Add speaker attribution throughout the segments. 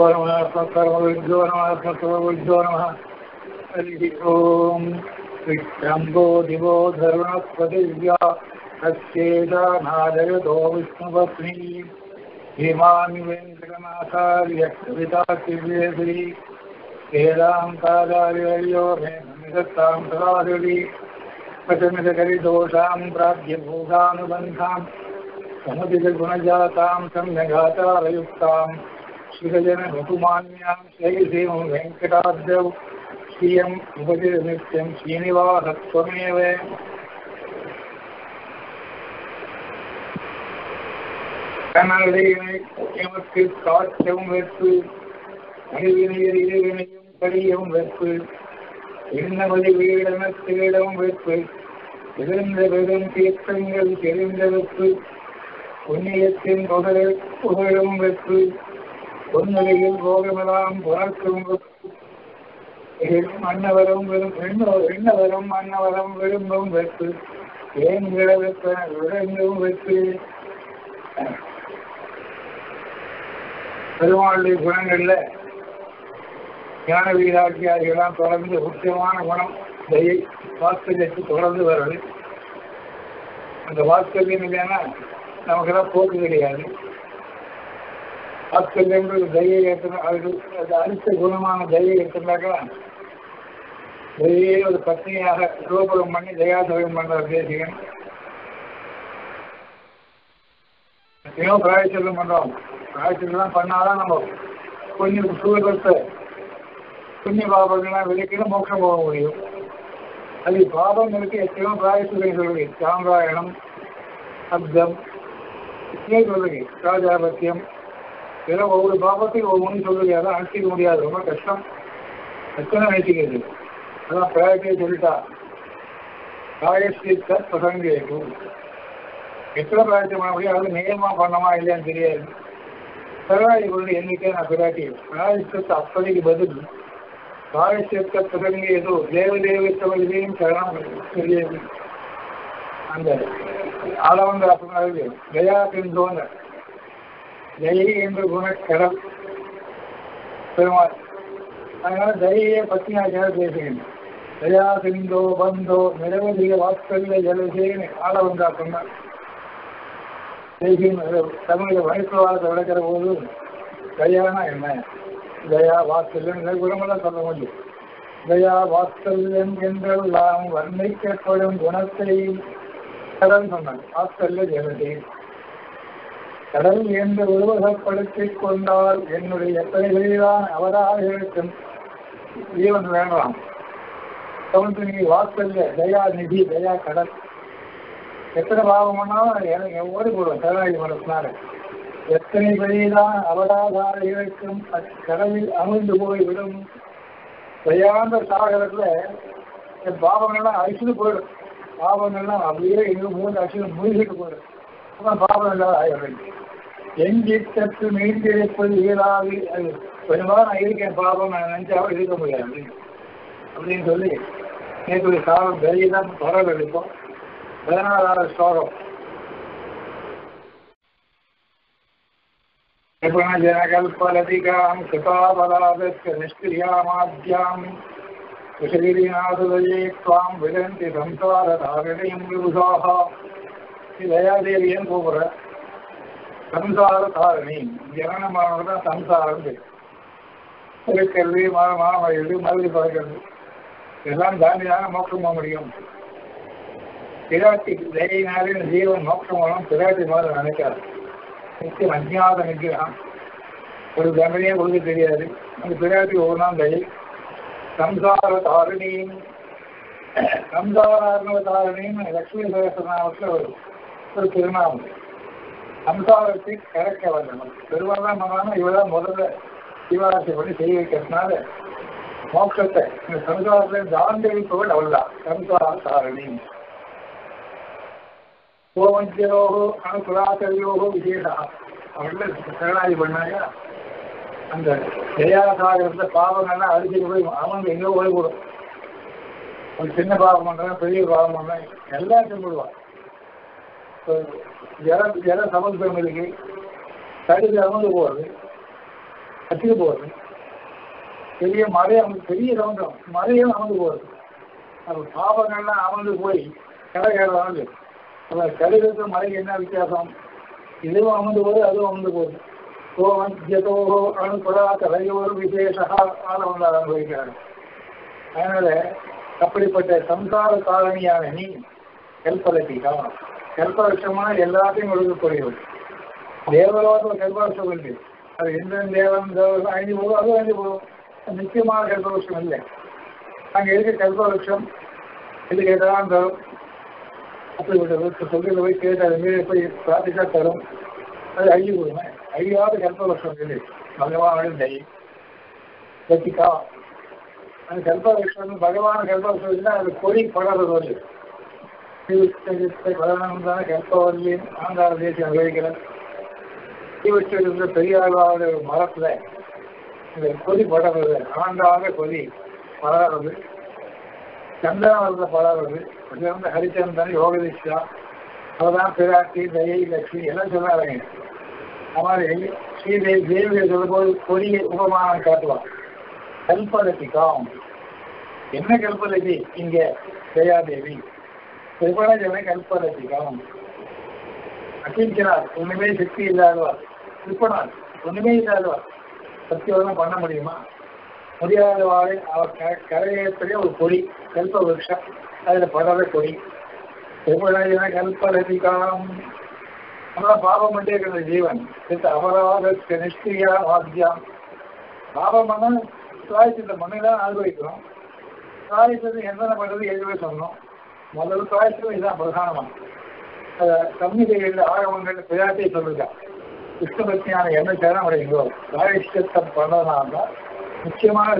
Speaker 1: परमात्मकर्मविद्यो नमः सर्वविद्यो नमः हरिः ओम् विक्रम्बो दिवो धरुणस्पतिव्या तस्येदानादयतो विष्णुपत्नी भीमानि वेङ्कटनाथार्य कवितातिवेदी वेदान्ताचार्यो मे निदत्तां सदाहरि पचमितकरिदोषां प्राप्यभूतानुबन्धाम् समुदितगुणजातां सम्यगाचारयुक्तां श्रीजनमुकुमान्यां शैलीं वेङ्कटाद्यौ श्रियम् उपतिनित्यं श्रीनिवासत्वमेव கனடையினை எமக்கு காற்றும் வெப்பு அழிவினையர் இறைவினையும் கடியும் வெப்பு இன்னமதி வீடன தேடம் வெப்பு இருந்த வெறும் தீர்த்தங்கள் தெரிந்த வெப்பு புண்ணியத்தின் புகழ் புகழும் வெப்பு பொன்னிலையில் போகமெல்லாம் புறக்கும் வெப்பு மன்னவரும் வெறும் எண்ணவரும் மன்னவரும் விரும்பும் வெப்பு ஏன் விழவெப்ப விளங்கும் வெப்பு பெருமாளுடைய குணங்கள்ல ஞான வீராட்சியாரிகளாம் தொடர்ந்து முக்கியமான குணம் தயை வாத்சல்யத்து தொடர்ந்து வருது அந்த வாத்சல்யம் இல்லைன்னா நமக்கெல்லாம் போக்கு கிடையாது வாத்சல்யங்கிறது தயை ஏற்றணும் அதுக்கு அது அடுத்த குணமான தயை ஏற்றினாக்கா தயையே ஒரு பத்னியாக ரூபகம் பண்ணி தயாதகம் பண்ற தேசிகன் எத்தனையோ பிராயச்சல்லம் பண்றோம் பிராயச்சல்லாம் பண்ணாதான் நம்ம கொஞ்சம் சூழலத்தை புண்ணிய பாபங்கள்லாம் விலைக்கு மோட்சம் போக முடியும் அது பாபங்களுக்கு எத்தனையோ பிராயசுகளை சொல்லுங்க சாம்பிராயணம் சப்தம் இப்படியே சொல்லுங்க ராஜாபத்தியம் இதெல்லாம் ஒவ்வொரு பாபத்தையும் ஒவ்வொன்றும் சொல்லுங்க அதான் அனுப்பிக்க முடியாது ரொம்ப கஷ்டம் எத்தனை நினைச்சிக்கிறது அதான் பிராயத்தையே சொல்லிட்டா காயஸ்தித்த பிரசங்கேகும் எத்தனை பிராயத்தை பண்ண முடியும் அது நியமா பண்ணமா இல்லையான்னு தெரியாது பரவாயில்லை எண்ணிக்கை நான் பிராட்டி பிராயசத்தை அப்பதைக்கு பதில் பிராயசத்தை பிரசங்க ஏதோ தேவதேவத்தவர்களையும் சரணம் தெரியாது அந்த ஆளவங்க அப்படின்னாரு தயா பிந்தோங்க தயை என்று குணக்கடல் பெருமாள் அதனால தயையே பத்தினாச்சார பேசுகிறேன் தயா சிந்தோ பந்தோ நிரவதிக வாத்சல்ய ஜலசேன்னு ஆளவங்க சொன்னார் தமிழில் வயசுவாதத்தை விளக்கிற போது தயானா என்ன தயா வாத்சல்யம் குணமெல்லாம் சொல்ல முடியும் தயா வாத்சல்யம் என்றெல்லாம் வர்ணிக்கப்படும் குணத்தை கடல் சொன்னாங்க வாத்சல்ய ஜெகதே கடல் என்று உருவகப்படுத்திக் கொண்டால் என்னுடைய எத்தனைகளில்தான் அவராக இருக்கும் ஜீவன் வேண்டாம் கவுந்து நீ வாத்சல்ய தயா நிதி தயா கடல் எத்தனை பாவம் பண்ணாலும் எனக்கு ஓடி போடுவோம் சரணாகி மனசுனால எத்தனை வெளியில்தான் அவராதார இருக்கும் கடலில் அமிழ்ந்து போய் விடும் செய்யாத சாகரத்துல என் பாவங்கள்லாம் அழிச்சுட்டு போயிடும் பாவங்கள்லாம் அப்படியே எங்க மூணு அழிச்சு மூழ்கிட்டு போயிடும் அப்புறம் பாவம் இல்லாத ஆயிடும் எங்கிட்டத்து மீண்டிருப்பது இயலாது அது கொஞ்சமா நான் இருக்கேன் பாவம் நான் நினைச்சாவும் இருக்க முடியாது அப்படின்னு சொல்லி நேற்று சாகம் வெளியே தொடர் எடுப்போம் பதினாறாவது ஸ்லோகம் जनकल्पलतिकां कृपापदादस्य निष्क्रियामाद्यां कुशगिरिनाथदये त्वां विदन्ति संसारधारिणीं विबुधाः दयादेवियन् கூப்பிடுற சம்சார தாரணி ஜனனமானது சம்சாரம் திருக்கல்வி மாமழி மதுரை பார்க்கிறது இதெல்லாம் தாண்டியாக மோக்கம் போக முடியும் பிராட்டி தயினாலே ஜீவன் மோட்சம் மூலம் பிராட்டி மாதிரி நினைக்காது நிச்சயம் அஜ்ஞாத நிகிரகம் ஒரு தண்டனையே கொடுக்க தெரியாது அந்த பிராட்டி ஒரு நாள் தயை சம்சார தாரணியும் சம்சாரண தாரணியும் லட்சுமி சகசநாமத்தில் ஒரு ஒரு திருநாமம் சம்சாரத்தை கறக்க வந்தவன் பெருமாள் மகான இவதான் முதல்ல சிவராசி பண்ணி செய்ய வைக்கிறதுனால மோட்சத்தை இந்த சம்சாரத்தை தாண்டிப்பவள் அவள் தான் சம்சார தாரணி கோவஞ்சரோகோ அனுகுலாசரியோகோ விசேஷா அவர்கள் சரணாதி பண்ணாங்க அந்த ஜெயாசாகரத்தை பாவங்கள்லாம் அடிச்சுட்டு போய் அவங்க எங்கோ போய் போடும் ஒரு சின்ன பாவம் பண்றேன் பெரிய பாவம் பண்றேன் எல்லாத்தையும் போடுவான் ஜல ஜல சமுத்திரம் இருக்கு தடுத்து அமர்ந்து போறது கட்டிட்டு போகிறது பெரிய மலை அமர்ந்து பெரிய சமுத்திரம் மலையும் அமர்ந்து போகிறது அப்போ பாபங்கள்லாம் அமர்ந்து போய் கரை ஏறுவாங்க அப்போ கடிதத்து மலைக்கு என்ன வித்தியாசம் இதுவும் அமர்ந்து போகுது அதுவும் அமர்ந்து போகுது கோவஞ்சதோ அணுகுலா கலையோர் விசேஷா ஆளவங்க அனுபவிக்கிறாங்க அதனால அப்படிப்பட்ட சம்சார காரணியான நீ கல்பலத்திகா கல்பவருஷமா எல்லாத்தையும் ஒழுங்கக்கூடியவள் தேவலோகத்தில் கல்பவருஷம் இருக்கு அது எந்த தேவன் தேவன் ஐந்து போதும் அதுவும் ஐந்து போதும் நிச்சயமான கல்பவருஷம் இல்லை அங்க இருக்க கல்பவருஷம் இது கேட்டாலும் தரும் அப்படி ஒரு சொல்லிட்டு போய் கேட்டு அது மீறி போய் பிரார்த்திச்சா தரும் அது அழிவு கொடுமை அழியாத கல்பவருஷம் இல்லை பகவானுடைய தயை கத்திக்கா அந்த கல்பவருஷம் பகவான கல்பவருஷம் அது கொடி படறது வந்து பலனான கல்பவல்லி ஆங்கார தேசியம் அனுபவிக்கிறார் இருந்த பெரியாரோட மரத்துல இந்த கொதி படறது ஆண்டாக கொதி படறது சந்திரவரத படறது வந்து ஹரிச்சந்திரன் யோகதிஷா அவர்தான் பிராட்டி தயை லட்சுமி எல்லாம் சொன்னாருங்க அது மாதிரி ஸ்ரீதேவி தேவியை சொல்லும்போது கொடிய உபமானம் காட்டுவான் கல்பலத்திகாம் என்ன கல்பலதி இங்க தயாதேவி திரிபுரஜனை கல்பலத்திகாம் அகிஞ்சனார் ஒண்ணுமே சக்தி இல்லாதவா திருப்பனார் ஒண்ணுமே இல்லாதவா சத்தியோகம் பண்ண முடியுமா முடியாதவாறு அவர் கரையேற்றே ஒரு கொடி கல்ப விருஷம் அதுல படற கொடி திரிபுரஜன கல்பலதிகாம் நம்மள பாவம் பண்ணே இருக்கிற ஜீவன் அபராத நிஷ்கிரியா வாத்தியம் பாவம் பண்ண சுவாசித்த மண்ணிலாம் அனுபவிக்கிறோம் சுவாசித்தது என்னென்ன பண்றது ஏற்கனவே சொன்னோம் முதல் சுவாசித்தது இதுதான் பிரதானமா சம்மிதைகள் ஆகவங்கள் பிராட்டியை சொல்லுங்க விஷ்ணு பக்தியான என்ன சேரம் அடையுங்களோ சுவாசித்தம் பண்ணதுனால முக்கியமான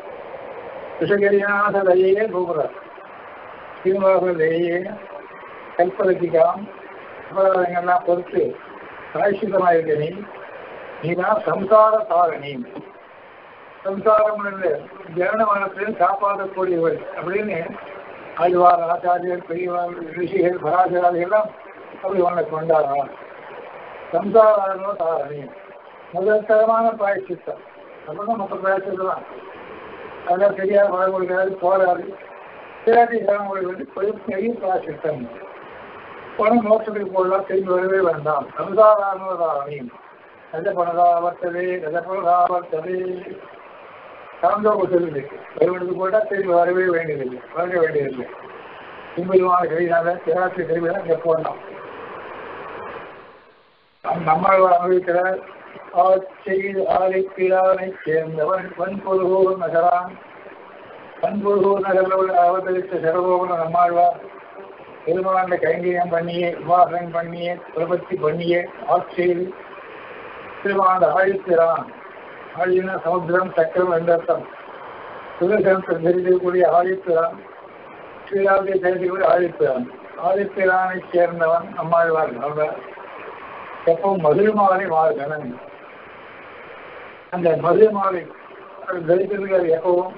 Speaker 1: விஷகரியாத தயையே கூப்பிடுறார் சீனிவாச தயையே கல்பலத்திக்காம் அபராதங்கள்லாம் பொறுத்து சாட்சிதமாக நீ நீதான் சம்சார தாரணி சம்சாரம் ஜனன மனத்திலும் காப்பாற்றக்கூடியவள் அப்படின்னு ஆழ்வார் ஆச்சாரியர் பெரியவார் ரிஷிகள் பராசராதி எல்லாம் அப்படி உன்னை கொண்டாடா சம்சாரோ தாரணி முதல் தரமான பாயசித்தம் அப்படிதான் மற்ற பாயசித்தம் அதெல்லாம் சரியாக வர கொடுக்காது போராது பிராட்டி சாமி வந்து பெரிய பாயசித்தம் பணம் மோட்சத்துக்கு போடலாம் திரும்பி வரவே வேண்டாம் சம்சாரானதாரணி ரஜபணதா வர்த்ததே ரஜபணதா வர்த்ததே சாந்தோக சொல்லுது வருவனுக்கு போட்டா திரும்பி வரவே வேண்டியதில்லை வர வேண்டியதில்லை திரும்பியுமான கையினால திராட்சை திரும்பி தான் இங்கே போடலாம் நம்மால் அனுபவிக்கிறார் ஆட்சியில் ஆலைப்பிலானை சேர்ந்தவன் வன்பொருகூர் நகரான் வன்பொருகூர் நகரில் உள்ள அவதரித்த சரகோபன நம்மாழ்வார் பெருமாண்ட கைங்கரியம் பண்ணியே விவாகம் பண்ணியே பிரபத்தி பண்ணியே ஆட்சியில் திருமாண்ட ஆழித்திரான் ஆழினா சமுத்திரம் சக்கரம் என்றர்த்தம் சுதர்சனத்தை தெரிவிக்கக்கூடிய ஆழித்திரான் ஸ்ரீலாவதியை தெரிவிக்கக்கூடிய ஆழித்திரான் ஆழித்திரானை சேர்ந்தவன் நம்மாழ்வார் அவர் எப்பவும் மதுரமாலை வாழ்கணன் அந்த மதுரமாலை தரிக்கிறதுக்கு அது எப்பவும்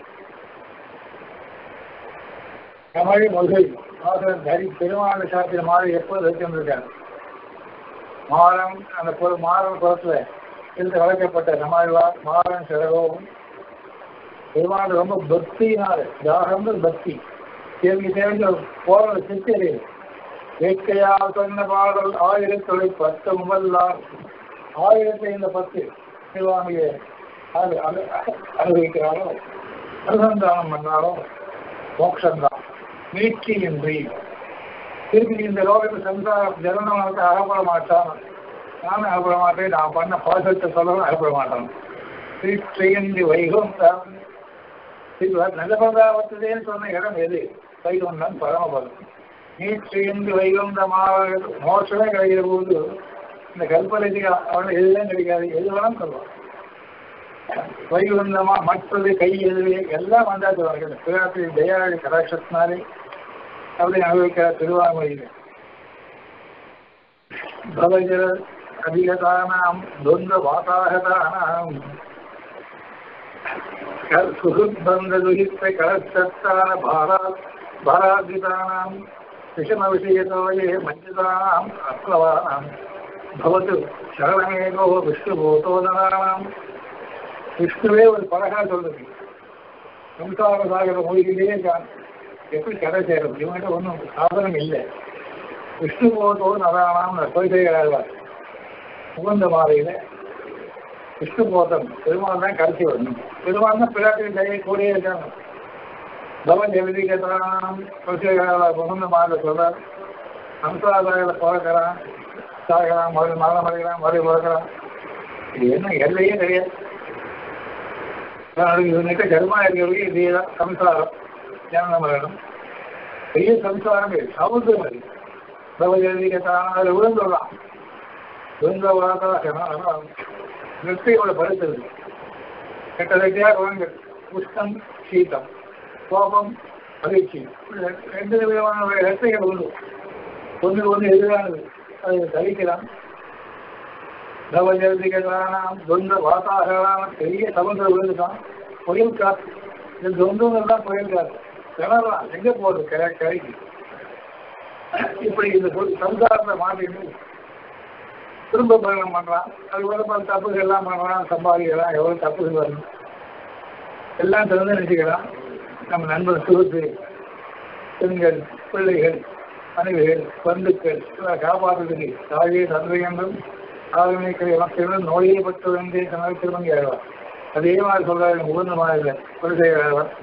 Speaker 1: தமிழ் மதுரை ஆசிரியர் தரி பெருமாள் சாத்திர மாலை எப்போது வச்சிருந்திருக்காரு மாறம் அந்த பொரு மாறன் புறத்துல இருந்து வளர்க்கப்பட்ட நம்மாழ்வார் மாறன் சிறகவும் பெருமாள் ரொம்ப பக்தினால தாகம்னு பக்தி கேள்வி தெரிஞ்ச போற சித்தரி வேட்கையால் சொன்ன பாடல் ஆயிரத்தொழி பத்து முதல்லார் ஆயிரத்தி இந்த பத்து சிவாமியை அனுபவிக்கிறாரோ அனுசந்தானம் பண்ணாரோ மோட்சம்தான் மீட்சியின்றி திருப்பி இந்த லோகத்தில் சம்சார ஜனனவனுக்கு அகப்பட மாட்டான் நானும் அகப்பட மாட்டேன் நான் பண்ண பாசத்தை சொல்லவும் அகப்பட மாட்டான் ஸ்ரீ வைகம் நல்ல பதாவத்ததேன்னு சொன்ன இடம் எது வைகம் தான் பரமபதம் நீ ஸ்ரீந்து வைகுந்தமாக மோசமே கிடைக்கிற போது இந்த கல்பனைக்கு அவனை எதுவும் கிடைக்காது எது வேணாலும் சொல்லுவான் வைகுந்தமா மற்றது கை எதிரே எல்லாம் வந்தா சொல்லுவாங்க பிராட்டி தயாரி கடாட்சத்தினாலே அப்படி அனுபவிக்கிறார் திருவாமொழியில் பவஜர அதிகதானாம் துவந்த வாதாகதானாம் சுகுத்பந்ததுகித்த கலசத்தான பாரா பாராதிதானாம் விஷம விஷயத்தோயே மஞ்சிதானாம் அப்ளவானாம் भवतु शरणमेको विष्णुभूतोदनानां விஷ்ணுவே ஒரு பழகா சொல்றது சம்சார சாகர மொழியிலேயே காணும் எப்படி கதை செய்யறது இவங்கிட்ட ஒன்றும் சாதனம் இல்லை விஷ்ணு போகத்தோடு நராணாம் கொள்கைகிறார் உகந்த மாலையில விஷ்ணு போதம் பெருமாள் தான் கடைசி வரணும் பெருமாள் தான் பிள்ளாட்டின் கையை கூடயே இருக்காங்க பவன் எழுதி கேட்டான் கொள்கைகிறார் உகந்த மாலை சொல்றார் சம்சாராயில பிறக்கிறான் சாகிறான் மறு மரணம் அடைகிறான் மறு பிறக்கிறான் இது என்ன எல்லையே கிடையாது இவனுக்கு கர்மா இருக்கிறவங்க இதேதான் சம்சாரம் ஞானம் வேணும் பெரிய சம்சாரம் சமுதிரம் அது பிரபஞ்சத்தான் அதில் விழுந்துடலாம் விழுந்த வார்த்தை நிறுத்தையோட படுத்துறது கெட்டதையாக வாங்க உஷ்ணம் சீதம் கோபம் மகிழ்ச்சி ரெண்டு விதமான ரெட்டைகள் உண்டு ஒன்று ஒன்று எதிரானது அதை தவிக்கலாம் நவஜதிகளானாம் தொந்த வாத்தாகலாம் பெரிய சமுதிரம் விழுந்துட்டான் புயல் காற்று இந்த தொந்தங்கள் தான் புயல் காற்று கிணறான் எங்க போகுது கரை கரைக்கு இப்படி இந்த சம்சாரத்தை மாட்டிட்டு திரும்ப பயணம் பண்றான் அது கூட பல தப்புகள் எல்லாம் பண்றான் சம்பாதிக்கலாம் எவ்வளவு தப்புகள் வரும் எல்லாம் திறந்து நினைச்சுக்கலாம் நம்ம நண்பர் சுகத்து பெண்கள் பிள்ளைகள் மனைவிகள் பந்துக்கள் காப்பாற்றுறதுக்கு தாயே தந்தை என்றும் ஆளுமைக்கள் எல்லாம் திறந்து நோயை பற்ற வேண்டிய கனவு திருமங்கி ஆழ்வார் அதே மாதிரி சொல்றாரு உகந்த மாதிரி கொள்கை ஆழ்வார்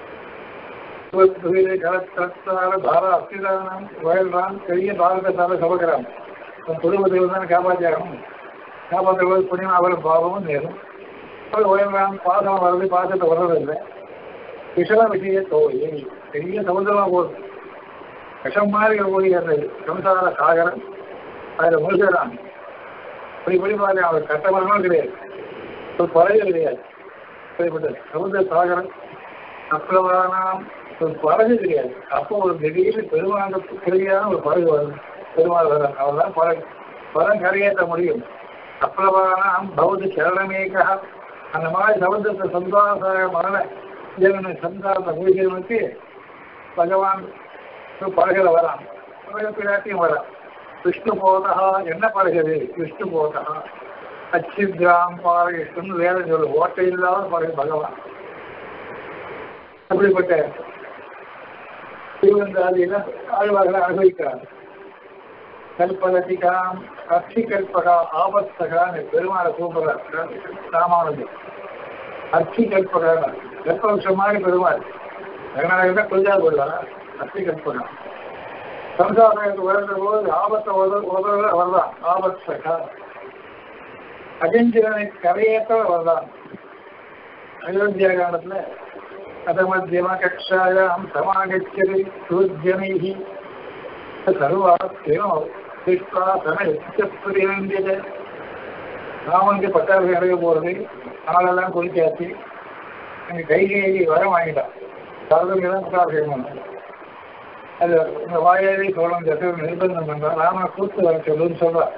Speaker 1: தார அஸ்திதானம் வயல்றான் பெரிய பாரதத்தால சபக்கிறான் குடும்பத்தை தான் காப்பாற்றியாகணும் காப்பாற்றுவது புண்ணியம் அவரும் பாவமும் நேரும் அவர் வயல்றான் பாசம் வர்றது பாசத்தை வர்றதில்லை விஷம விஷய தோழி பெரிய சமுதிரமா போகுது விஷம் மாதிரி போய் அந்த சம்சார சாகரம் அதில் முழுகிறான் இப்படி இப்படி பாருங்க அவர் கட்டமரமும் கிடையாது ஒரு பறவை கிடையாது இப்படிப்பட்ட சமுதிர சாகரம் அப்புறமானாம் ஒரு பறகு கிடையாது அப்போ ஒரு திடீர்னு பெருமாண்ட கிரியான ஒரு பறகு வரும் பெருமாள் வரும் அவர் தான் பறகு பரம் கரையேற்ற முடியும் அப்புறமானாம் பௌத்த சரணமேகா அந்த மாதிரி சமுதிரத்தை சந்தாச மரண ஜீவன சந்தாரத்தை மூழ்கியவனுக்கு பகவான் பறகுல வரான் பிள்ளாட்டியும் வரான் விஷ்ணு போதா என்ன பறகுது விஷ்ணு போதா அச்சித்ராம் பாரகிருஷ்ணன் வேற சொல்லு ஓட்டை இல்லாத பறகு பகவான் அப்படிப்பட்ட திருவந்தாதியில ஆழ்வார்களை அனுபவிக்கிறார் கல்பலதிகாம் அர்ச்சி கல்பகா ஆபத்தகான்னு பெருமாளை கூப்பிடுறார் ராமானுஜர் அர்ச்சி கல்பகா கல்பவருஷம் மாதிரி பெருமாள் ரங்கநாயகன் கொஞ்சா கொள்ளார் அர்ச்சி கல்பகா சம்சாரத்துக்கு வருகிற போது ஆபத்தை உதவ வரலாம் ஆபத்தகா அஜஞ்சனை கரையேற்ற வரலாம் அயோத்தியா காலத்துல अधमध्यमकक्षायां समागच्छति सूर्यनैः सर्वास्यो दृष्ट्वा சமயத்தியத்தை ராமனுக்கு பட்டாபி அடைய போகிறது ஆளெல்லாம் குறிச்சாச்சு எங்கள் கைகேயி வர வாங்கிட்டான் சரதம் தான் பட்டாபிஷேகம் பண்ணாங்க அது உங்க வாயாலே சோழன் தசை நிர்பந்தம் பண்றான் ராமனை கூத்து வர சொல்லுன்னு சொல்றான்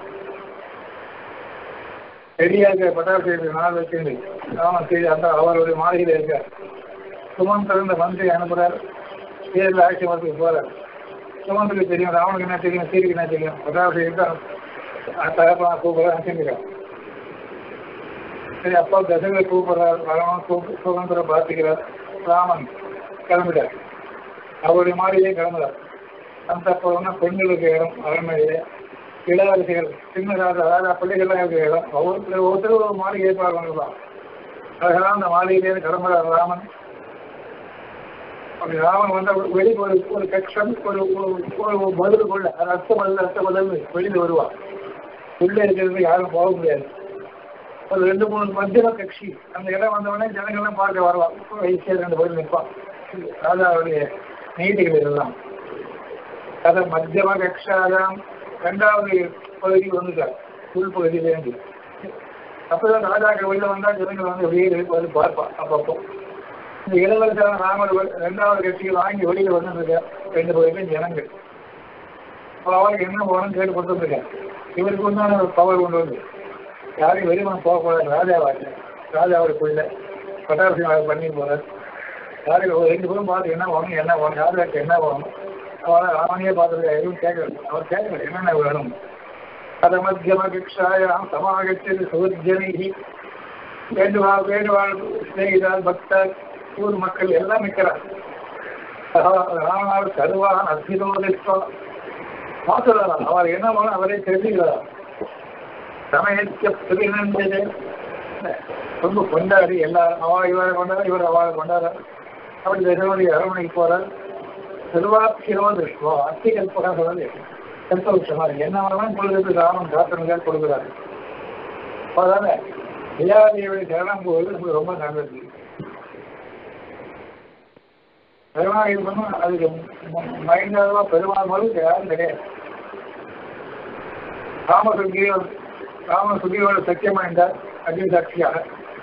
Speaker 1: ரெடியாக பட்டாபிஷேகத்துக்கு நாள் வச்சுருந்து ராமன் செய்தி அந்த அவருடைய மாதிரியில இருக்கார் சுமந்திர இந்த மந்திரி அனுப்புறாரு தேர்தல் ஆட்சி மரத்துக்கு போறாரு சுமந்திரிக்கு தெரியும் ராவனுக்கு என்ன தெரியும் சீருக்கு என்ன தெரியும் பட்டாபிஷேகம் தகப்பா கூப்பிடுறாரு அனுப்பிக்கிறான் சரி அப்பா தசங்களை கூப்பிடுறார் ராமன் கூப்பிட்டு சுதந்திரம் பார்த்துக்கிறார் ராமன் கிளம்பிட்டார் அவருடைய மாடியிலே கிளம்புறார் அந்த அப்போ பெண்களுக்கு இடம் அரண்மனையிலே இளவரசிகள் சின்ன ராஜா ராஜா பிள்ளைகள்லாம் இருக்கிற இடம் ஒவ்வொருத்தர் ஒவ்வொருத்தரும் ஒரு மாளிகை ஏற்பாடு பண்ணலாம் அதெல்லாம் அந்த மாளிகையிலே கிளம்புறார் ராமன் அப்படி ராமன் வந்து வெளியே ஒரு ஒரு கட்சம் ஒரு ஒரு பதிலுக்குள்ள ரத்த பதில் ரத்த பதில் வெளியில் வருவான் உள்ள இருக்கிறது யாரும் போக முடியாது ஒரு ரெண்டு மூணு மத்தியம கட்சி அந்த இடம் வந்தவொடனே ஜனங்கள்லாம் பார்க்க வரலாம் வயசியா ரெண்டு பதில் நிற்பான் ராஜாவுடைய நீதிகள் இதெல்லாம் அதை மத்தியம கட்சாதான் ரெண்டாவது பகுதி வந்துட்டார் உள் பகுதியிலேருந்து அப்பதான் ராஜாக்கள் வெளில வந்தா ஜனங்கள் வந்து வெளியே வந்து பார்ப்பான் அப்பப்போ இந்த இளவரசர் ராமர் ரெண்டாவது கட்சியை வாங்கி வெளியில வந்துருக்கார் ரெண்டு பகுதியிலும் ஜனங்கள் இப்போ அவருக்கு என்ன போகணும்னு கேட்டு கொடுத்துருக்கார் இவருக்கு உண்டான ஒரு பவர் கொண்டு வந்து யாரையும் வெளியே போகக்கூடாது ராஜாவாச்சு ராஜாவோட பிள்ளை பட்டாபிஷேகம் பண்ணி போறார் யாருக்கு ஒரு ரெண்டு பேரும் பார்த்து என்ன வேணும் என்ன வேணும் யாருக்கு என்ன வேணும் அவரை ராமனையே பார்த்துருக்கா எதுவும் கேட்கல அவர் கேட்கல என்னென்ன வேணும் அத மத்தியம கட்சாயாம் சமாகச்சது சூர்ஜனிகி வேண்டுவாள் வேண்டுவாள் சிநேகிதால் பக்தர் ஊர் மக்கள் எல்லாம் நிற்கிறார் ராமநாள் கருவான் அத்திரோதிப்பா பார்த்துறாராம் அவர் என்ன பண்ண அவரே தெரிஞ்சுக்கிறார் சமயத்துக்கு பிரிநந்தது ரொம்ப கொண்டாடி எல்லாரும் அவா இவரை கொண்டாட இவர் அவளை கொண்டாட அப்படி தசனுடைய அரண்மனைக்கு போறார் திருவாக்கிரோ திருஷ்வா அத்தி கல்பகா சொல்றது கல்பவருஷமா இருக்கு என்ன வேணாலும் கொடுக்குறது ராமன் காத்தனுக்காக கொடுக்குறாரு அதனால விஜயாதேவியை சரணம் போவது நமக்கு ரொம்ப நல்லது பெருமாள் இது பண்ணும் அதுக்கு மைண்டாவா பெருமாள் போது யாரும் கிடையாது ராம சுகியோட ராம சுகியோட சத்தியம் என்றார் அக்னி சாட்சியாக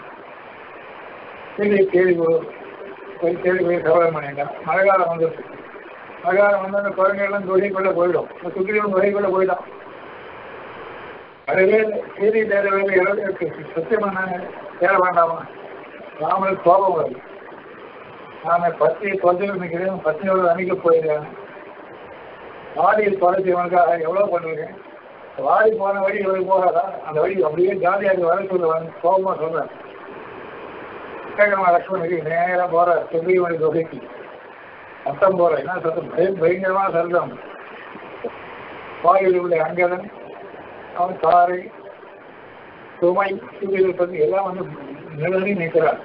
Speaker 1: கேள்வி கேள்வி போய் கேள்வி போய் சபலம் பண்ணிட்டான் மழைக்காலம் வந்துருச்சு மழைக்காலம் வந்து அந்த குழந்தைகள்லாம் தொகைக்குள்ள போயிடும் இந்த சுகியோட தொகைக்குள்ள போயிடும் அதுவே கேள்வி தேட வேலை இருக்கு சத்தியம் பண்ணாங்க தேட வேண்டாமா ராமனுக்கு கோபம் வருது நான் பத்தி தொலைஞ்சு நிற்கிறேன் பத்தினியோட அணிக்க போயிருக்கேன் வாடியில் தொலைச்சவனுக்காக எவ்வளோ பண்ணிருக்கேன் வாடி போன வழி இவருக்கு போகாதா அந்த வழி அப்படியே ஜாலியாக வர சொல்லுவாங்க கோபமாக சொல்றேன் கேட்கமா லக்ஷ்மணுக்கு நேராக போற சுக்ரீவனி தொகைக்கு சத்தம் போற என்ன சத்தம் பயம் பயங்கரமான சத்தம் வாயில் உள்ள அங்கதன் அவன் தாரை சுமை சுகில் பற்றி எல்லாம் வந்து நிலவி நிற்கிறார்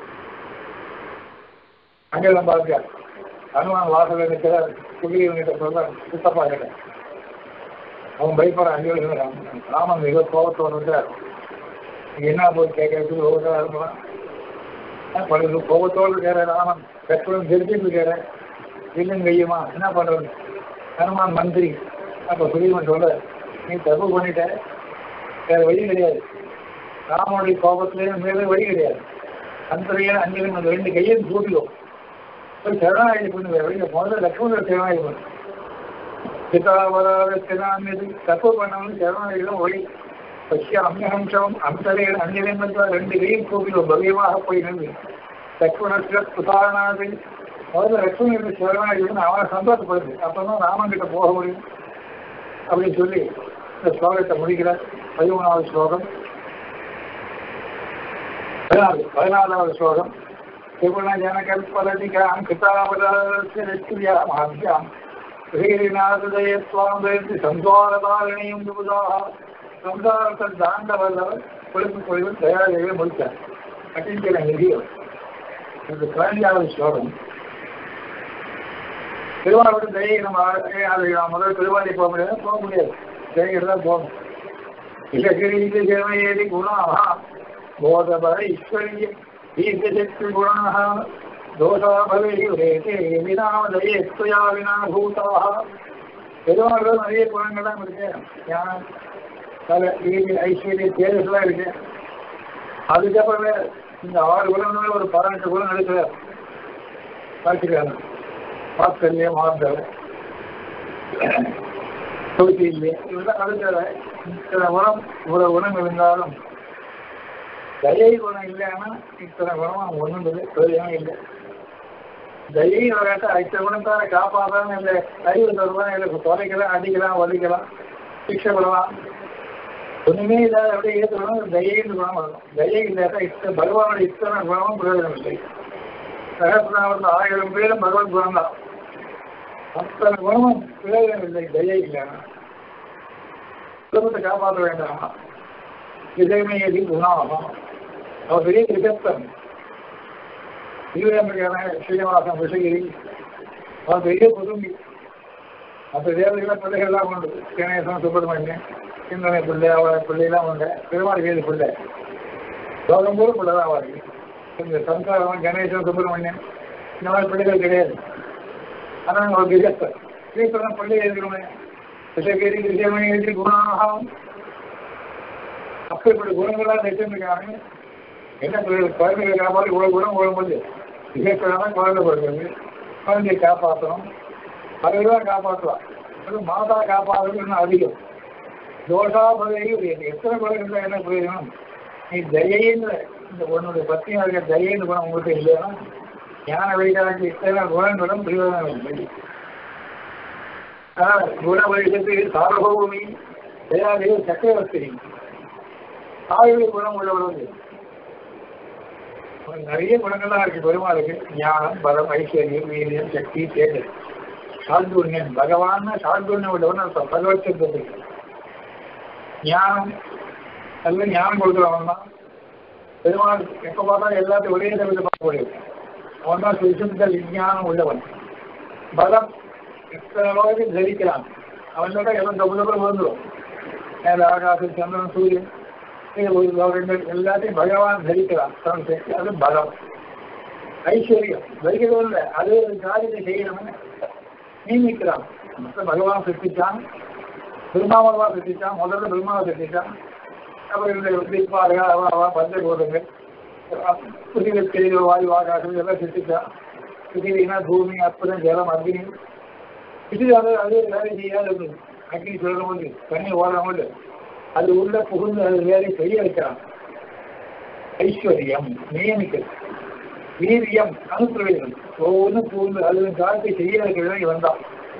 Speaker 1: அங்கேதான் பார்க்க ஹனுமான் வாசல நிற்கிறார் சுகிரீவனிட்ட சொல்ற சித்தப்பா கிட்ட அவன் பயப்படுற அங்கே இருக்கிறான் ராமன் மிக கோபத்தோடு இருக்கார் என்ன போய் கேட்கறதுக்கு ஒவ்வொரு இருப்பான் படுது கோபத்தோடு இருக்கிற ராமன் பெற்றோரும் தெரிஞ்சுட்டு இருக்கிற இல்லைங்க கையுமா என்ன பண்றது ஹனுமான் மந்திரி அப்ப சுகிரீவன் சொல்ற நீ தப்பு பண்ணிட்ட வேற வழி கிடையாது ராமனுடைய கோபத்திலேயே மேலே வழி கிடையாது அந்தரையான அஞ்சலின் அந்த ரெண்டு கையும் கூட்டிடும் போய் சரணாகி பண்ணு வேற வழியில் முதல்ல லக்ஷ்மணர் சரணாகி பண்ணு பிதாவராத சிதாமியது தப்பு பண்ணவனு சரணாகிதான் வழி பசிய அம்யஹம்சம் அந்தரே அஞ்சலின் ரெண்டு கையும் கூட்டிடும் பவியமாக போய் நின்று லக்ஷ்மணத்துல புதாரணாது முதல்ல லக்ஷ்மணனுக்கு சரணாகி அவனை சந்தோஷப்படுது அப்பதான் ராமன் கிட்ட போக முடியும் அப்படின்னு சொல்லி இந்த ஸ்லோகத்தை முடிக்கிறார் பதிமூணாவது ஸ்லோகம் பதினாறு பதினாலாவது ஸ்லோகம் திரிகுணஜனகல்பலதிகாம் கிருதாவதாசியாம் ஸ்ரீநாதயத்வாம் வேண்டி சம்சாரதாரணியும் விபுதாக சம்சாரத்தை தாண்ட வல்லவர் கொழுப்பு கொழிவு தயாரிகளை முடித்தார் அட்டிங்கிற நிதியம் இது பதினஞ்சாவது ஸ்லோகம் திருவாரூர் தயை நம்ம அது முதல் திருவாரி போக முடியாது போக முடியாது தயைகள் தான் போகணும் இலகிரீதி சேவையேதி குணாக போதபர ஈஸ்வரிய தீர்க்கசக்தி குணாக தோஷா பவேயுரேதே வினாமதயே துயா வினா பூதாக பெருமாள் நிறைய குணங்கள் தான் இருக்கு ஞானம் கலை வீதி ஐஸ்வர்ய தேஜஸ்லாம் இருக்கு அதுக்கப்புறமே இந்த ஆறு குணங்கள் ஒரு பதினெட்டு குணம் எடுக்கிறார் பார்த்துருக்காங்க வாத்சல்யம் ஆந்தவர் தொகுதியிலே இதெல்லாம் அடுத்த இத்தனை குணம் இவ்வளவு குணம் இருந்தாலும் தயை குணம் இல்லைன்னா இத்தனை குணம் ஒன்றும் பிரயோஜனம் இல்லை தயை வராட்ட இத்தனை குணத்தார காப்பாற்றாம இல்லை அறிவு தருவான் இல்லை தொலைக்கலாம் அடிக்கலாம் ஒலிக்கலாம் சிக்ஷை பண்ணலாம் ஒண்ணுமே இல்லாத அப்படியே ஏற்றுக்கணும் தயைன்னு குணம் வரும் தயை இல்லாட்டா இத்தனை பகவானோட இத்தனை குணமும் பிரயோஜனம் இல்லை சகசிராமத்தில் ஆயிரம் பேரும் பகவத் குணம் தான் அத்தனை குணமும் பிரயோஜனம் இல்லை தயை இல்லைன்னா குடும்பத்தை காப்பாற்ற வேண்டாமா விஜயமேதி குணாகும் அவர் பெரிய கிருகத்தன் ஸ்ரீராமக்கான ஸ்ரீனிவாசன் விஷகிரி அவர் பெரிய புதுமி மற்ற தேவதைகளை பிள்ளைகள்லாம் உண்டு கணேசன் சுப்பிரமணியன் சிந்தனை பிள்ளை அவளை பிள்ளைலாம் உண்டு பெருமாள் வேறு பிள்ளை லோகம் போல பிள்ளை தான் அவருக்கு இந்த சம்சாரம் கணேசன் சுப்பிரமணியன் இந்த மாதிரி பிள்ளைகள் கிடையாது ஆனால் ஒரு கிரகஸ்தர் கிரகஸ்தன் பிள்ளை எழுதிக்கணும் விஷகேரி விஷயமணி எழுதி குணாகும் அப்படிப்பட்ட குணங்கள்லாம் வச்சிருக்காங்க என்ன குழந்தைகளை காப்பாற்றி இவ்வளவு குணம் ஓடும்போது விசேஷம் குழந்தை பிறகு குழந்தையை காப்பாற்றணும் அதுதான் காப்பாற்றலாம் அது மாதா காப்பாற்றுறது இன்னும் அதிகம் தோஷாபதையும் எத்தனை குழந்தைகள் என்ன பிரயோஜனம் நீ தயைன்னு இந்த உன்னுடைய பத்தியாக இருக்க தயைன்னு குணம் உங்கள்கிட்ட இல்லைன்னா ஞான வழிகாட்டி இத்தனை குணங்களும் பிரயோஜனம் இல்லை குண வழிகத்தில் சார்வபூமி தயாதேவ சக்கரவர்த்தி ஆயுள் குணம் உள்ளவர்கள் நிறைய குணங்கள்லாம் இருக்கு பெருமாளுக்கு ஞானம் பலம் ஐஸ்வர்யம் வீரியம் சக்தி தேர்தல் சால்துண்யம் பகவான் சால்துண்யம் உள்ளவன் அர்த்தம் பகவத் சப்தத்துக்கு ஞானம் நல்ல ஞானம் கொடுக்குறவன் தான் பெருமாள் எப்ப பார்த்தாலும் எல்லாத்தையும் ஒரே தவிர பார்க்கக்கூடியது அவன் தான் சுசுத்த விஞ்ஞானம் உள்ளவன் பலம் எத்தனை அளவுக்கு தரிக்கிறான் அவனோட எல்லாம் தப்பு தப்பு வந்துடும் மேல ஆகாசம் சந்திரன் சூரியன் இது ஒரு லோகங்கள் எல்லாத்தையும் பகவான் தரிக்கிறான் தன் சக்தி அது பலம் ஐஸ்வர்யம் தரிக்கிறது இல்லை அது ஒரு காரியத்தை செய்யணும்னு நியமிக்கிறான் மொத்தம் பகவான் சிருஷ்டிச்சான் பிரம்மாவா சிருஷ்டிச்சான் முதல்ல பிரம்மாவை சிருஷ்டிச்சான் அப்புறம் இந்த தீபாரகா அவா அவா பஞ்சகோதங்கள் புதிய வாயு ஆகாசம் இதெல்லாம் சிருஷ்டிச்சான் பிருத்திவினா பூமி அற்புதம் ஜலம் அக்னி இது அது அது வேலை செய்யாது இருந்தது அக்னி சொல்லும் போது தண்ணி ஓடும் போது அது உள்ள புகுந்து அது வேலை செய்ய வைக்கிறான் ஐஸ்வர்யம் நியமிக்கிறது வீரியம் அனுப்பிரவேசம் ஒவ்வொன்றும் புகுந்து அது காலத்தை செய்ய வைக்கிறது வந்தான்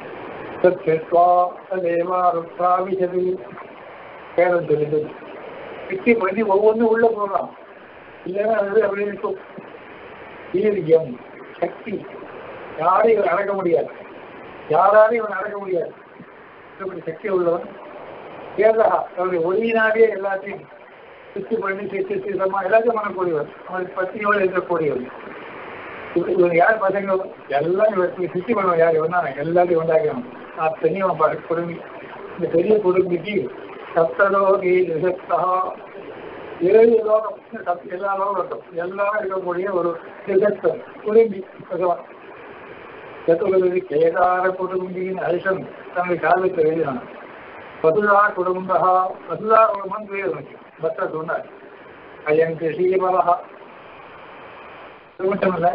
Speaker 1: தேவாருத்ராவிசது பேரம் தெரிந்து பிக்தி பண்ணி ஒவ்வொன்றும் உள்ள போடுறான் இல்லைன்னா அது அப்படியே இருக்கும் வீரியம் சக்தி யாரையும் இவன் அடக்க முடியாது யாராலையும் இவன் அடக்க முடியாது இப்படி சக்தி உள்ளவன் கேரளா அவருடைய ஒளியினாலே எல்லாத்தையும் சுத்தி பண்ணி சித்தி சித்தமா எல்லாத்தையும் பண்ணக்கூடியவர் அவனுக்கு பத்தியோடு இருக்கக்கூடியவர் இவன் யார் பசங்க எல்லாம் இவருக்கு சுத்தி பண்ணுவோம் யார் இவன் தான் எல்லாத்தையும் உண்டாக்கணும் அத்தனையும் அவன் ப- குடும்பி இந்த பெரிய குடும்பிக்கு சப்தலோகி நிசப்தா ஏழு லோகம் சப் எல்லா லோகம் இருக்கும் எல்லாம் இருக்கக்கூடிய ஒரு நிசப்தம் குடும்பி பகவான் சத்துலகு கேதார குடும்பியின் அரிசம் தன்னை காலத்தை எழுதினான் வசுதா குடும்பா வசுதா குடும்பம் பேர் உனக்கு பக்த சொன்னார் அயன் கிருஷிபலா இது மட்டும் இல்லை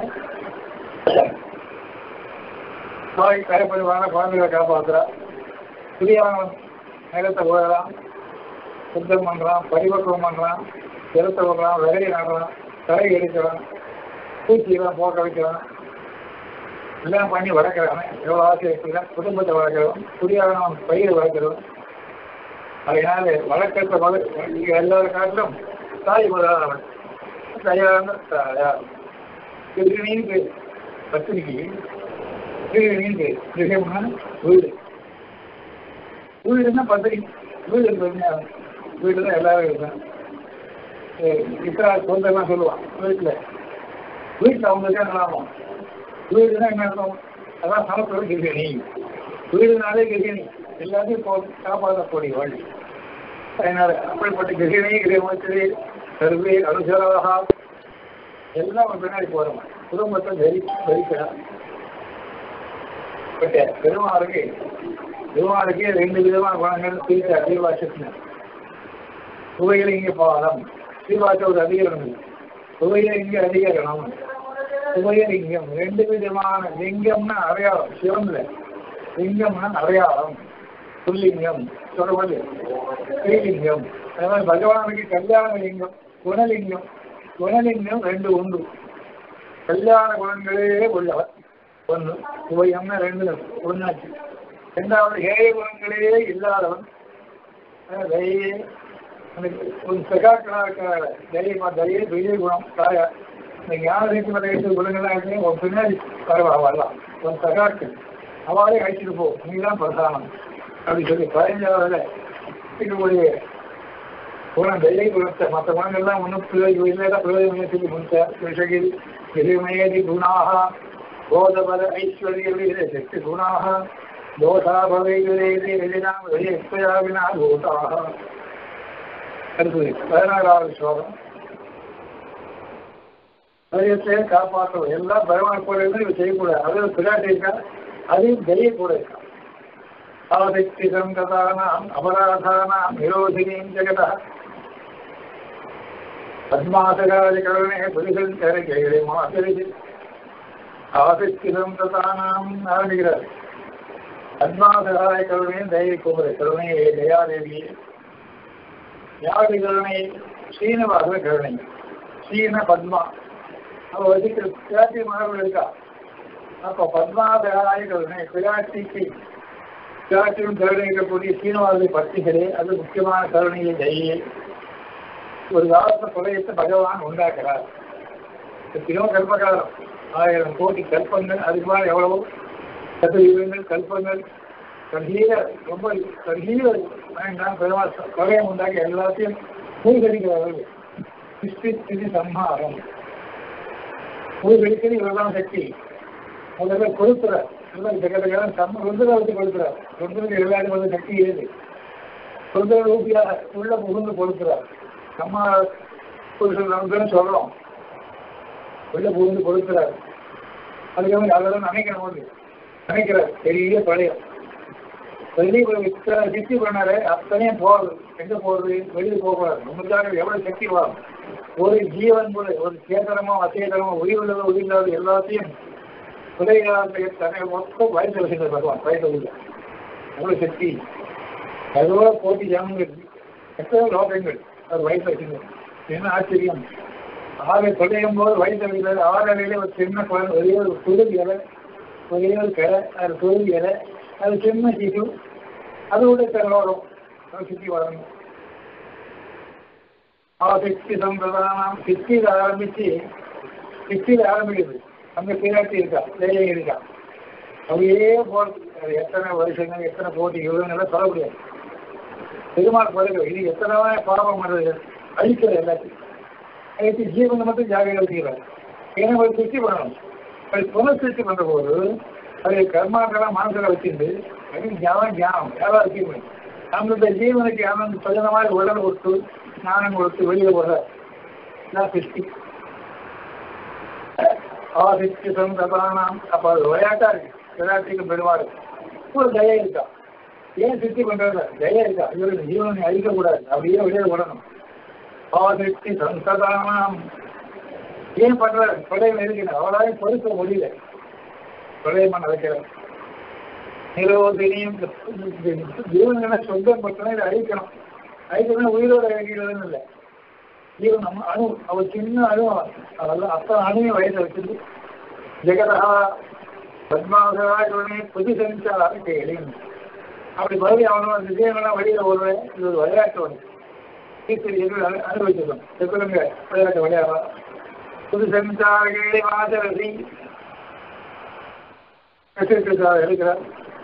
Speaker 1: தாய் கரைப்படுவான குழந்தைகளை காப்பாற்றுறா புதியவன் நிலத்தை ஓடலாம் சுத்தம் பண்றான் பரிவக்கம் பண்றான் நிலத்தை விடுறான் விதையை நடுறான் தரை எடுக்கிறான் பூச்சியெல்லாம் போக்க வைக்கிறான் எல்லாம் பண்ணி வளர்க்குறாங்க எவ்வளோ ஆசை இருக்கிறான் குடும்பத்தை வளர்க்குறவன் புதியவன் பயிரை வளர்க்குறவன் அதனால வழக்கத்தை வளர்க்க எல்லாரும் காட்டிலும் தாய் முதலானவன் தயாரான தாயார் கிருஷ்ணனின் பேர் பத்திரிகை கிருஷ்ணனின் பேர் கிரகம்னா வீடு வீடுன்னா பத்திரிகை வீடு இருக்குதுங்க வீடு தான் எல்லாரும் இருக்காங்க இத்தனை சொந்தம்லாம் சொல்லுவான் வீட்டில் வீட்டில் அவங்களுக்கு தான் லாபம் வீடுனா என்ன அர்த்தம் அதான் சமத்துவ கிருஷ்ணி வீடுனாலே கிருஷ்ணி எல்லாத்தையும் இப்போ காப்பாற்றக்கூடிய வழி அதனால அப்படிப்பட்ட கிருஷ்ணி கிரகமத்திலே சர்வே அனுசராக எல்லாம் ஒரு பின்னாடி போறோம் குடும்பத்தை தரி தரிக்கிறார் பட் பெருமாளுக்கு பெருமாளுக்கே ரெண்டு விதமான குணங்கள் பிரித்த அதிகபாஷத்தினர் சுவையில இங்கே பாலம் ஸ்ரீபாஷ ஒரு அதிகரணம் இல்லை. சுவையில இங்கே அதிகரணம் சுவைய லிங்கம் ரெண்டு விதமான லிங்கம்னா அடையாளம் சிவன்ல லிங்கம்னா அடையாளம் புல்லிங்கம் சொல்றது ஸ்ரீலிங்கம் அதே மாதிரி பகவானுக்கு கல்யாண லிங்கம் குணலிங்கம் குணலிங்கம் ரெண்டு உண்டு கல்யாண குணங்களே உள்ளவர் ஒன்று சுவையம்னா ரெண்டு ஒன்னாச்சு ரெண்டாவது ஏழை குணங்களே இல்லாதவன் அஹ் தயையே எனக்கு ஒரு சகாக்களாக இருக்கிற தைரியமா தைரிய பெரிய குணம் தாயா இந்த ஞான ரீதி மலையத்து குணங்கள்லாம் இருக்கு உன் பின்னாடி பரவா வரலாம் உன் சகாக்கள் அவளே அழைச்சிட்டு போ நீ தான் பிரதானம் அப்படி சொல்லி பதினஞ்சாவது இருக்கக்கூடிய குணம் தைரிய குணத்தை மற்ற குணங்கள்லாம் ஒன்றும் பிரயோஜனம் இல்லை பிரயோஜனம் சொல்லி முடிச்சார் விஷகிரி எளிமையதி குணாக போதபல ஐஸ்வர்யவிலே சக்தி குணாக தோஷா பவைகளே எளினாம் வெளியற்பயாவினா தோஷாக அடுத்தது பதினாறாவது ஸ்லோகம் தைரியத்தை காப்பாற்றணும் எல்லாம் பகவான் கூட இருந்து இவ செய்யக்கூடாது அது பிராட்டி இருக்கா அதையும் தைரிய கூட இருக்கா ஆதித்ய சங்கதானாம் அபராதானாம் நிரோதினியும் ஜெகதா பத்மாசகாதிகரணே புரிதல் கரைகளை மாதிரி ஆதித்ய சங்கதானாம் ஆரம்பிக்கிறார் பத்மாசகாய கருணையும் தைரிய குமர கருணையே தயாதேவியே யாரு கருணை ஸ்ரீனிவாச கருணை ஸ்ரீன பத்மா அவ வசிக்கிற பிராட்டி மகள் இருக்கா அப்போ பத்மாதகாய கருணை பிராட்டிக்கு பிராட்டியும் கருணைக்கக்கூடிய ஸ்ரீனிவாச பக்திகளே அது முக்கியமான கருணையை தையே ஒரு காலத்தை புலையத்தை பகவான் உண்டாக்குறார் எத்தனையோ கல்பகாலம் ஆயிரம் கோடி கல்பங்கள் அதுக்கு மேலே எவ்வளவோ சதவீதங்கள் கல்பங்கள் கடைசியில ரொம்ப கடைசியில நான் பெருமாள் பகையம் உண்டாக்கி எல்லாத்தையும் மூழ்கடிக்கிறார்கள் சிருஷ்டி சம்ஹாரம் மூழ்கடிக்கிறது இவர்தான் சக்தி முதல்ல கொடுக்கிறார் எல்லாம் ஜெகதகாலம் சம்ம ருந்திரவத்தை கொடுக்கிறார் ருந்திரக்கு எல்லாரும் வந்து சக்தி ஏது ருந்திர ரூபியாக உள்ள புகுந்து கொடுக்கிறார் நம்ம புருஷன் நமக்குன்னு சொல்றோம் உள்ள புகுந்து கொடுக்கிறார் அதுக்காக அதெல்லாம் நினைக்கிற போது நினைக்கிறார் பெரிய பழையம் வெளியே சித்தி பண்ணாரு அத்தனையும் போறது எங்க போறது வெளியே போகக்கூடாது நம்மளுக்காக எவ்வளவு சக்தி வரும் ஒரு ஜீவன் கூட ஒரு சேதனமோ அச்சேதனமோ உயிரிழந்தோ உயிரில்லாத எல்லாத்தையும் உதயகாலத்தை தன்னை மொத்தம் வயசு வச்சுட்டு பகவான் வயசு உள்ள எவ்வளவு சக்தி எவ்வளோ கோட்டி ஜனங்கள் எத்தனை லோகங்கள் அது வயசு வச்சுங்க என்ன ஆச்சரியம் ஆறு தொலையும் போது வயசு வைக்கிறது ஆறரையில ஒரு சின்ன குழந்தை ஒரே ஒரு துருவி இலை ஒரே ஒரு கடை அது துருவி இலை அது சின்ன சிசு அதோட தெருவோடும் சுற்றி வரணும் ஆ சிக்ஸ்டி சம்பிரதானம் சிக்ஸ்டியில் ஆரம்பிச்சு சிக்ஸ்டியில் ஆரம்பிக்குது அங்கே பின்னாடி இருக்கா வேலையே இருக்கா அப்படியே போகிறது அது எத்தனை வருஷங்கள் எத்தனை கோடி யுகங்கள்லாம் சொல்ல முடியாது பெருமாள் பிறகு இது எத்தனை பாவம் பண்ணுறது அழிக்கிறது எல்லாத்தையும் அழித்து ஜீவனை மட்டும் ஜாகிரதை வச்சுக்கிறார் ஏன்னா ஒரு சிருஷ்டி பண்ணணும் அது புனர்சிருஷ்டி பண்ணுற போது அது கர்மாக்கெல்லாம் மனசில் வச்சிருந்து அது ஞானம் ஞானம் யாராவது வச்சுக்க முடியும் நம்மளுடைய ஜீவனுக்கு ஆனந்த பிரஜனமாக உடல் கொடுத்து ஞானம் கொடுத்து வெளியில் போடுற நான் சிருஷ்டி ஆதித்ய சந்ததானாம் அப்ப அது விளையாட்டா இருக்கு விளையாட்டுக்கு பெருமாள் ஒரு தய இருக்கா ஏன் சித்தி பண்றது தய இருக்கா இவரு ஜீவனை அழிக்க கூடாது அப்படியே வெளியே விடணும் ஆதித்ய சந்ததானாம் ஏன் பண்றாரு பிரளயம் இருக்கிற அவளாலே பொறுக்க முடியல பிரளயமா நடக்கிறார் நிரோதினியும் ஜீவன்களை சொந்தம் பற்றினா இதை அழிக்கணும் அழிக்கணும் உயிரோட அழிக்கிறதுன்னு இல்லை ஜீவன் நம்ம அணு அவர் சின்ன அணு அதெல்லாம் அத்தனை அணுவை வயசு வச்சிருக்கு ஜெகதா பத்மாவதாஜோடனே புது செஞ்சாலும் கேளும் அப்படி மறுபடியும் அவனும் அந்த ஜீவனெல்லாம் வெளியில வருவேன் இது ஒரு விளையாட்டு ஒன்று டீச்சர் எது அனுபவிச்சிருக்கோம் சொல்லுங்க விளையாட்டு விளையாடலாம் புது செஞ்சார்களே மாதரசி எடுக்கிறார்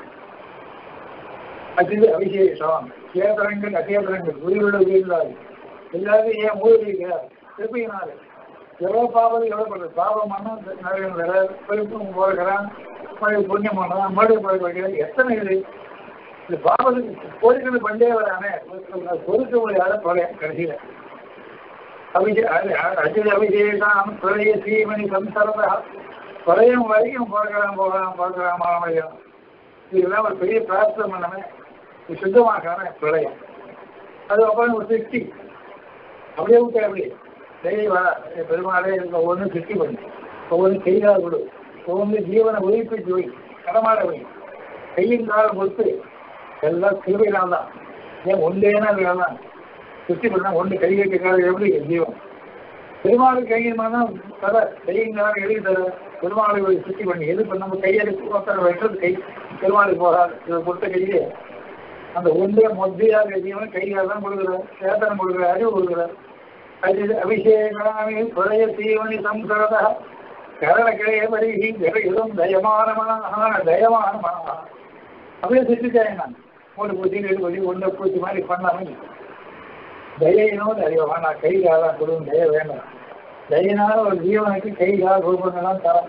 Speaker 1: அது அபிஷேகம் சேதனங்கள் அசேதனங்கள் உயிருள்ள உயிரில்லாது எல்லாரும் ஏன் மூழ்கிறார் திருப்பியினாரு எவ்வளவு பாவம் எவ்வளவு பண்ணுறது பாவம் மண்ணும் நிறைய வேற பெருப்பும் போகிறான் புண்ணியம் பண்ணலாம் மறுபடியும் போய் வைக்கிறான் எத்தனை இது இந்த பாவத்துக்கு கோரிக்கை பண்ணே வரானே பொறுக்க முடியாத பழைய கடைசியில அபிஷே அஜித அபிஷேகம் பிரளய ஸ்ரீமணி சம்சரதா பிரளயம் வரைக்கும் பார்க்கலாம் போகலாம் பார்க்கலாம் மாமயம் இதெல்லாம் ஒரு பெரிய பிரார்த்தனை பண்ணமே சுத்தமாக பிரளயம் அதுக்கப்புறம் ஒரு சிருஷ்டி அப்படியே விட்டு அப்படியே டெய்லி வர பெருமாளே ஒவ்வொன்றும் சிருஷ்டி பண்ணு ஒவ்வொன்றும் செய்தால் கொடு ஒவ்வொன்று ஜீவனை உயிர்ப்பிச்சு வை கடமாட வை கையின் காலம் கொடுத்து எல்லாம் திருவையினால் தான் ஏன் ஒன்றேனா தான் சுற்றி பண்ணா ஒன்று கை வைக்கிறாரு எப்படி ஜீவன் பெருமாள் கையின் தான் தர கையின் காலம் எழுதி தர பெருமாளை சுற்றி பண்ணி எது பண்ண நம்ம கையெழுத்து ஒருத்தர் வைக்கிறது கை பெருமாளுக்கு போகாது இவர் கொடுத்த கையே அந்த ஒன்றே மொத்தியாக ஜீவன் கையால் தான் கொடுக்குறார் சேதனம் கொடுக்குறார் அறிவு கொடுக்குறார் அது அபிஷேகாமி பிரளய சீவனி சம்சரத கரண கிளைய பரிகி விரையிலும் தயமானமான தயமானமான அப்படியே சிரிச்சாங்க நான் மூணு பூச்சி ரெண்டு பூச்சி ஒன்று பூச்சி மாதிரி பண்ணாமல் தயினோ தயவா நான் கை காலாம் கொடுங்க தய வேண்டாம் தயினால ஒரு ஜீவனுக்கு கை கால் ரூபங்கள்லாம் தரம்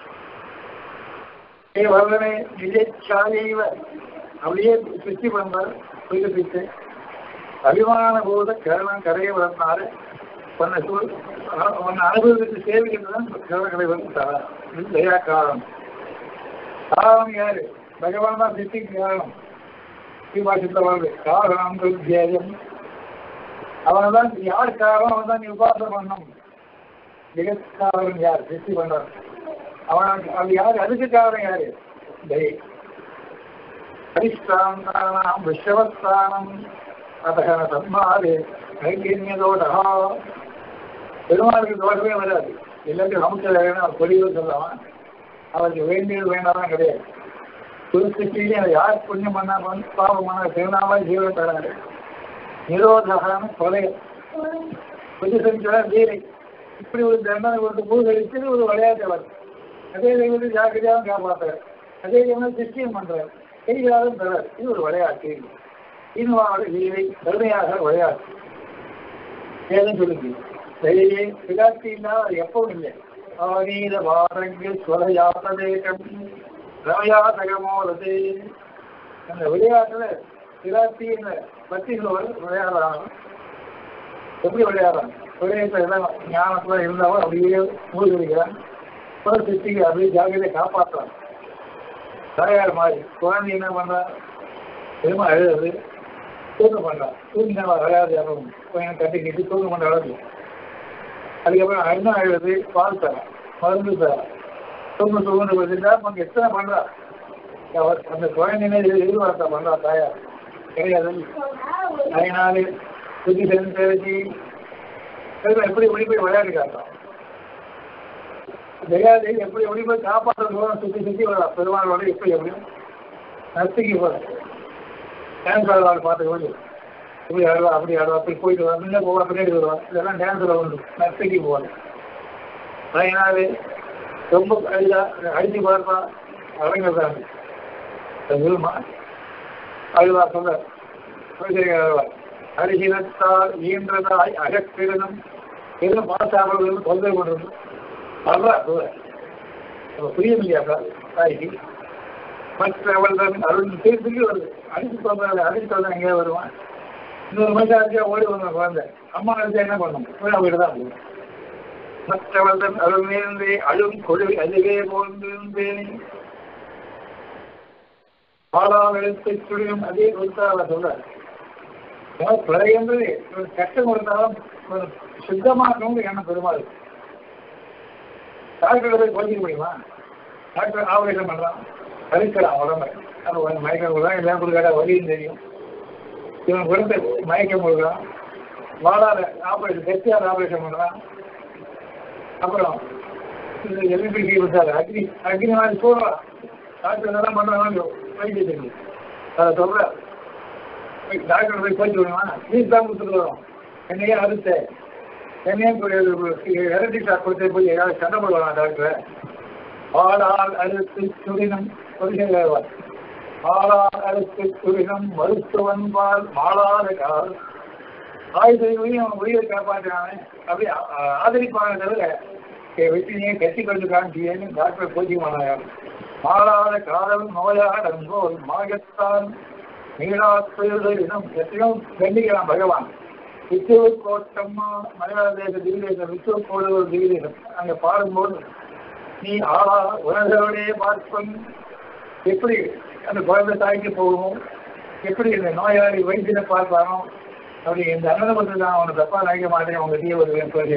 Speaker 1: ஏ வர்ணனை நிஜச்சாலைவ அப்படியே சுத்தி பண்றார் புதுப்பித்து அபிமான போத கேரளம் கரையை வளர்ந்தாரு உன்னை சூழ் உன்னை அனுபவத்துக்கு சேவிக்கிறதுதான் கேரளக்கடை வந்து இது தயா காலம் காரணம் யாரு பகவான் தான் சித்திக்கு காரணம் ஸ்ரீபாஷத்தில் வருது காரணம் துர்ஜேயம் அவன் தான் யார் காரணம் அவன் தான் நீ உபாசனம் பண்ணணும் ஜெகத்காரன் யார் சித்தி பண்றான் அவன் அது யாரு அதுக்கு காரணம் யாரு தயை அதிஷ்டாந்தானாம் விஸ்வஸ்தானம் அதகன சன்மாறு கைங்கரியதோடா பெருமாளுக்கு தோஷமே வராது எல்லாத்தையும் அமுச்சல் அவர் பொலிவு சொல்லலாம் அவருக்கு வேண்டியது வேண்டாம் கிடையாது புதுசிலே யார் புண்ணியம் பண்ணா பாவம் பண்ணா திருநாமா ஜீவன் தராரு நிரோதகான கொலை புது செஞ்சா வீரை இப்படி ஒரு தண்டனை கொடுத்து பூகரித்து ஒரு விளையாட்டு வருது அதே தெய்வத்தை ஜாக்கிரதையாக காப்பாற்றுறார் அதே தெய்வம் சிஷ்டியம் பண்றார் செய்கிறாரும் தரார் இது ஒரு விளையாட்டு இன்னும் லீலை கருணையாக விளையாட்டு ஏதும் சொல்லுங்க தயவே விளையாட்டு இல்லாத எப்பவும் இல்லை ஆனீத வாரங்கள் சுவரையாத்ததேகம் ரமயாசகமோதே அந்த விளையாட்டுல விளையாட்டின பத்தி விளையாடுறாங்க எப்படி விளையாடுறாங்க விளையாட்டுல எல்லாம் ஞானத்துல இருந்தாலும் அப்படியே மூழ்கிக்கிறான் ஒரு சித்திக்கு அப்படியே ஜாகிரதை காப்பாற்றுறான் தலையார் மாதிரி குழந்தை என்ன பண்றா பெருமை அழுது தூங்க பண்றான் தூங்கினா விளையாடு இறங்கும் பையனை கட்டி கட்டி தூங்க பண்ண அழகு அதுக்கப்புறம் என்ன அழுது பால் தரான் மருந்து தரான் தூங்க தூங்க வச்சுட்டா அவங்க எத்தனை பண்றா அவர் அந்த குழந்தைனே எதிர்பார்த்தா பண்றா தாயார் கிடையாது அதனால புத்தி சேர்ந்து தெரிஞ்சு எப்படி எப்படி போய் விளையாடி காட்டுறான் ஜெயாதி எப்படி எப்படி போய் காப்பாற்ற தூரம் சுற்றி சுற்றி வரா பெருமாளோட எப்படி எப்படியும் நர்சிக்கு போகிறேன் டான்ஸ் ஆடுவாள் பார்த்து போய் இப்படி ஆடுவா அப்படி ஆடுவா அப்படி போயிட்டு வா முன்ன போவா பின்னாடி வருவா இதெல்லாம் டான்ஸில் உண்டு நர்சிக்கு போவாங்க அதனால ரொம்ப அழுதா அடிச்சு பார்ப்பா அழகாங்க சொல்லுமா அழுவா சொல்ல அழுவா அரிசினத்தால் ஈன்றதாய் அகற்றிடனும் எதுவும் பாசாமல் தொல்லை கொண்டு அவ்வளோ நம்ம புரிய முடியாதா தாய்க்கு மற்றவள் தான் அருள் திருப்பி வருது அடிச்சு சொல்றாரு அடிச்சு சொல்றா எங்கேயா வருவான் இன்னொரு மனுஷன் அடிச்சா ஓடி வந்த குழந்தை அம்மா அடிச்சா என்ன பண்ணும் போய் அவங்க தான் போகும் மற்றவள் தான் அருள் நேர்ந்தே அழும் கொழுவி அதுவே போன்றேனே பாலால் எழுத்தை சுழியும் அதே கொடுத்தார சொல்றாரு பிழைன்றது ஒரு கஷ்டம் கொடுத்தாலும் ஒரு சுத்தமாக்கணும் என்ன பெருமாள் டாக்டர் போய் கொஞ்சிக்க முடியுமா டாக்டர் ஆபரேஷன் பண்றான் அழிக்கலாம் உடம்பை அது மயக்கம் கொடுக்கலாம் எல்லாம் கொடுக்காத வலியும் தெரியும் இவன் குழந்தை மயக்கம் கொடுக்குறான் வாழாத ஆபரேஷன் கெட்டியாத ஆபரேஷன் பண்றான் அப்புறம் எலிபிலிட்டி விட்டாரு அக்னி அக்னி மாதிரி சொல்றான் டாக்டர் என்னெல்லாம் பண்றாங்க வைத்திய தெரியும் அதை சொல்ற டாக்டர் போய் போய் சொல்லுவான் ஃபீஸ் தான் கொடுத்துட்டு வரோம் என்னையே அறுத்த என்னையே எரட்டி ஷாக் கொடுத்து போய் ஏதாவது சண்டை போடுவாங்க டாக்டர் பாலால் அறுத்து சுடினம் கொள்கையார் பாலால் அறுத்து சுடினம் மருத்துவன் பால் மாளாத கால் தாய் தெய்வத்தையும் அவன் உயிரை காப்பாற்றானே அப்படி ஆதரிப்பான தவிர வெற்றினையே கட்டி கொண்டு காண்பியேன்னு டாக்டர் போதிமானாயார் மாறாத காதல் நோயாக போல் மாகத்தான் நீளாத்துயிரினம் எத்தனையோ கண்டிக்கலாம் பகவான் வித்துவ கோட்டம்மா மலையாள தேச திவ்யதேசம் வித்துவ கோடுவர் திவ்யதேசம் அங்கே பாடும்போது நீ ஆளா உணர்ந்தவனே பார்ப்பன் எப்படி அந்த குழந்தை தாய்க்கு போகணும் எப்படி இந்த நோயாளி வைத்தியனை பார்ப்பானோ அப்படி இந்த அண்ணனை பற்றி நான் அவனை தப்பா நினைக்க மாட்டேன் அவங்க தீய வருவேன் சொல்லி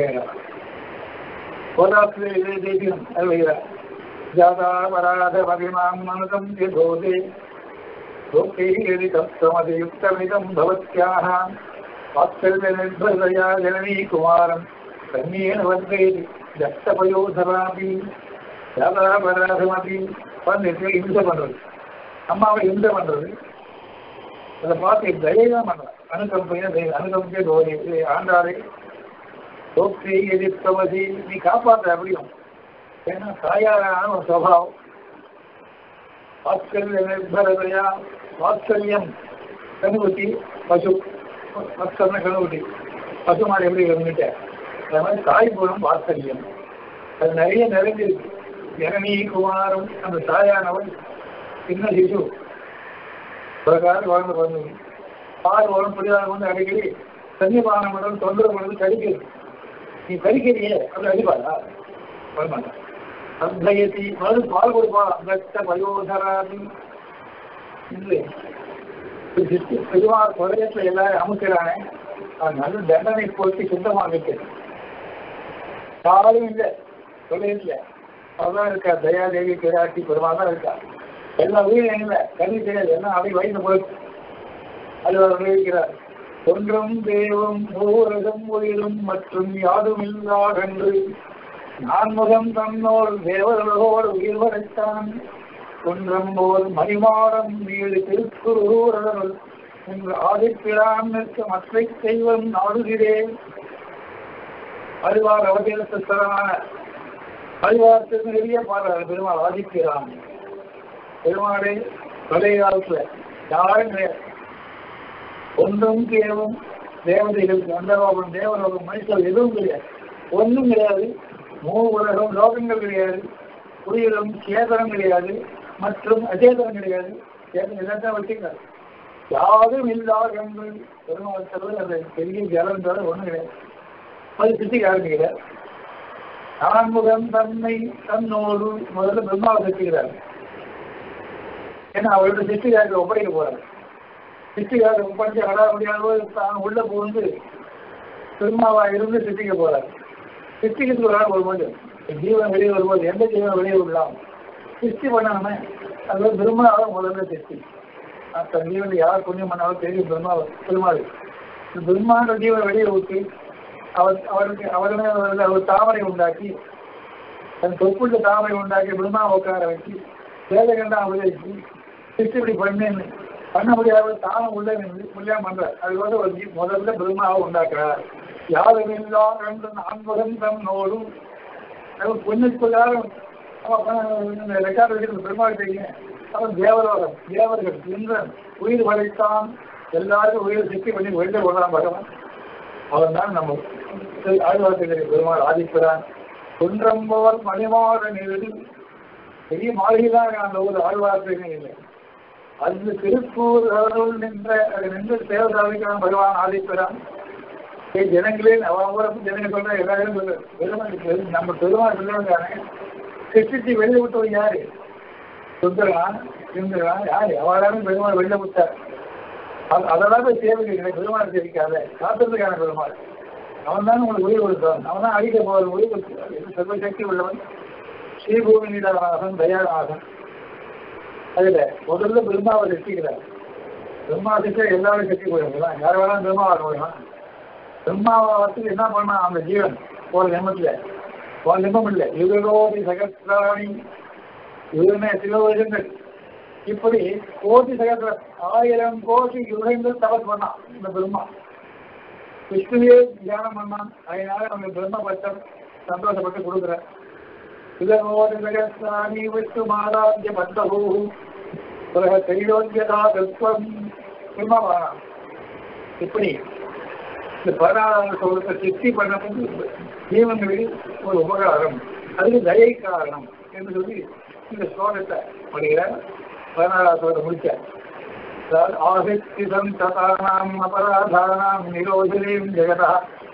Speaker 1: கோதாசிரிய இதே தேசியம் அது வைக்கிறார் ஜாதா வராத பதிமாம் மனதம் யதோதே லோகே यदि तत्त्वमधियुक्तमिदं भवत्याः वात्सल्यनिर्भरतया जननी कुमारं कन्येन वर्धयति दत्तपयोधरापि ஜாதாபராதமதி பண்ணிட்டு இம்சை பண்றது அம்மாவை இம்சை பண்றது அதை பார்த்து தைரியம் பண்றேன் அனுகம்பையா அனுகம்பே தோனி ஆண்டாரை சோக்தி எதிர்த்தவதி நீ காப்பாற்ற அப்படியும் ஏன்னா தாயாரான ஒரு சுவாவம் வாத்சல்ய நிர்பரதையா வாத்சல்யம் கணுகுட்டி பசு மத்சல்ன கணுகுட்டி பசு மாடு எப்படி இருந்துட்டேன் அது மாதிரி தாய் குணம் வாத்சல்யம் அது நிறைய நிறைஞ்சிருக்கு ஜனனி குமாரம் அந்த தாயானவன் சின்ன சிசு பிரகாரம் வாழ்ந்து வந்து பால் வரும் புரியாத வந்து அடிக்கடி சன்னிபானம் பண்ணுறது தொந்தரவு பண்ணுறது கடிக்கிறது நீ கடிக்கிறியே அப்படி அடிப்பாரா வரமாட்டேன் அந்தயத்தி மறு பால் கொடுப்பா தத்த வயோதராதி இல்லை பெருமாள் குறையத்தில் எல்லாரும் அமைக்கிறானே அது நல்ல தண்டனை போட்டு சுத்தமாக இருக்கு யாரும் இல்லை தொழில் அதான் இருக்கா தயாதேவி பிராட்டி பெருமாள் தான் இருக்கா எல்லா உயிரும் இல்லை கல்வி தெரியாது எல்லாம் அப்படி வயசு போயிடுச்சு அது அவர் விளைவிக்கிறார் ஒன்றும் தேவம் ஊரகம் உயிரும் மற்றும் யாரும் இல்லாதென்று நான்முகம் தன்னோர் தேவர்களோடு உயிர் வரைத்தான் குன்றம் போல் மணிமாடம் வீடு திருக்குறூரர்கள் என்று ஆதிப்பிரான் நிற்க மற்றை தெய்வம் நாடுகிறேன் அழிவார் அவதேசஸ்தரமான அழிவாரத்திற்கு நிறைய பாடுறாரு பெருமாள் ஆதிக்கிறான் பெருமாளை பழைய காலத்துல யாரும் கிடையாது ஒன்றும் கேவும் தேவதைகள் கந்தலோகம் தேவலோகம் மனுஷர்கள் எதுவும் கிடையாது ஒன்றும் கிடையாது மூ உலகம் லோகங்கள் கிடையாது உயிரும் சேதனம் கிடையாது மற்றும் அச்சேதனம் கிடையாது சேதனம் எல்லாத்தையும் வச்சுக்கிறார் யாரும் இல்லாத என்று பெருமாள் தவிர அந்த பெரிய ஜலம் தவிர ஒன்றும் கிடையாது அது சுத்தி ஆரம்பிக்கிறார் நான்முகம் தன்னை தன்னோடு முதல்ல பிரம்மாவை சுற்றுகிறார் ஏன்னா அவரோட சித்திகாரத்தை ஒப்படைக்க போறாரு சித்திகாரத்தை ஒப்படைச்சு அடா முடியாத தான் உள்ள புகுந்து பெருமாவா இருந்து சித்திக்க போறாரு சித்திக்கிறதுக்கு ஒரு ஆள் வரும்போது ஜீவன் வெளியே வரும்போது எந்த ஜீவன் வெளியே விடலாம் சிருஷ்டி பண்ணணுமே அது பிரம்மாவை முதல்ல சிருஷ்டி தன் ஜீவன் யார் புண்ணியம் பண்ணாலும் தெரியும் பிரம்மா பெருமாள் பிரம்மாண்ட ஜீவன் வெளியே விட்டு அவர் அவருக்கு அவருமே அவர் தாமரை உண்டாக்கி தன் தொப்புள்ள தாமரை உண்டாக்கி பிரம்மா உட்கார வச்சு வேதகண்டா உபதேசிச்சு சிருஷ்டி பண்ணேன்னு பண்ண முடியாத தானும் உள்ள நின்று முடியாம பண்றார் அது வந்து ஒரு ஜீ- முதல்ல பிரம்மாவை உண்டாக்குறார் யாரும் இல்லா ரெண்டு நான்முகம் தன்னோடும் புண்ணியத்துள்ளாரும் ரெக்கார்டு வைக்கிறது பெருமாள் தெரியும் அவன் தேவலோகம் தேவர்கள் இந்திரன் உயிர் வளைத்தான் எல்லாரும் உயிர் சிக்கி பண்ணி வெளியே கொள்ளலாம் பகவான் அவன் தான் நம்ம ஆழ்வார்த்தை பெருமாள் ஆதிக்கிறான் குன்றம்போர் மணிமாற நிறுதி பெரிய மாளிகை தான் அந்த ஊர் ஆழ்வார்த்தை இல்லை அது திருப்பூர் அவர்கள் நின்ற அது நின்று தேவதாவிக்கான பகவான் ஆதிக்கிறான் ஏய் ஜனங்களே அவன் ஊரப்பு ஜனங்க சொல்ற எல்லாரும் சொல்ற பெருமாள் நம்ம பெருமாள் சொல்லுவாங்க சிருஷ்டிச்சு வெளியே விட்டவன் யாரு சுந்தரன் சுந்தரன் யாரு அவளாலும் பெருமாள் வெளில விட்டார் அது- அதெல்லாம் போய் சேவை பெருமாள் தெரிவிக்காத காத்திருக்கான பெருமாள் அவன் தான் உங்களுக்கு உயிர் கொடுத்தான் அவன் தான் அழிக்க போகிற உயிர் கொடுத்தான் சர்வ சக்தி உள்ளவன் ஸ்ரீபூமி நீடாசன் தயாராசன் அதுல முதல்ல பிரம்மாவை ரசிக்கிறார் பிரம்மா சிக்க எல்லாரும் சக்தி போயிடலாம் யார் வேணாலும் பிரம்மாவை போயிடலாம் பிரம்மாவை வந்து என்ன பண்ணா அந்த ஜீவன் போற ஜென்மத்துல போன ஜென்மம் இல்லை யுகோதி சகசிராணி யுகமே சில வருஷங்கள் இப்படி கோடி சகசிர ஆயிரம் கோடி யுகங்கள் தபஸ் பண்ணான் இந்த பிரம்மா விஷ்ணுவே தியானம் பண்ணான் அதனால அவங்க பிரம்ம பட்டம் சந்தோஷப்பட்டு கொடுக்குற யுகோதி சகசிராணி விஷ்ணு மாதாந்திய பத்தபூ உலக தைலோக்கியதா தத்துவம் பிரம்மா வாரான் இப்படி இந்த பதினாறாவது சொல்றத சித்தி பண்ணது ஜீவன்களில் ஒரு உபகாரம் அதுக்கு தயை காரணம் என்று சொல்லி இந்த ஸ்லோகத்தை படிக்கிறார் பதினாறாவது சொல்ல முடிச்சார் அதாவது ஆசித்திதம் ததானாம் அபராதானாம் நிரோஜனீம் ஜெகதா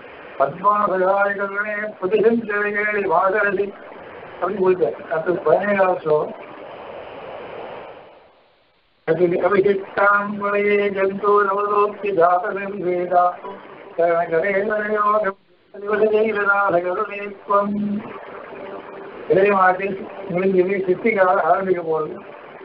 Speaker 1: பத்மாசகாயகர்களே புதிசஞ்சரைகளை வாகரதி அப்படின்னு முடிச்சார் அடுத்தது பதினேழாவது ஸ்லோகம் அபிஷிஷ்டாம்பரையே ஜந்து நவலோக்கி ஜாதகம் வேதா கருணேஸ்வம் இளையமாட்டில் முடிஞ்சது சித்திக்காக ஆரம்பிக்க போறது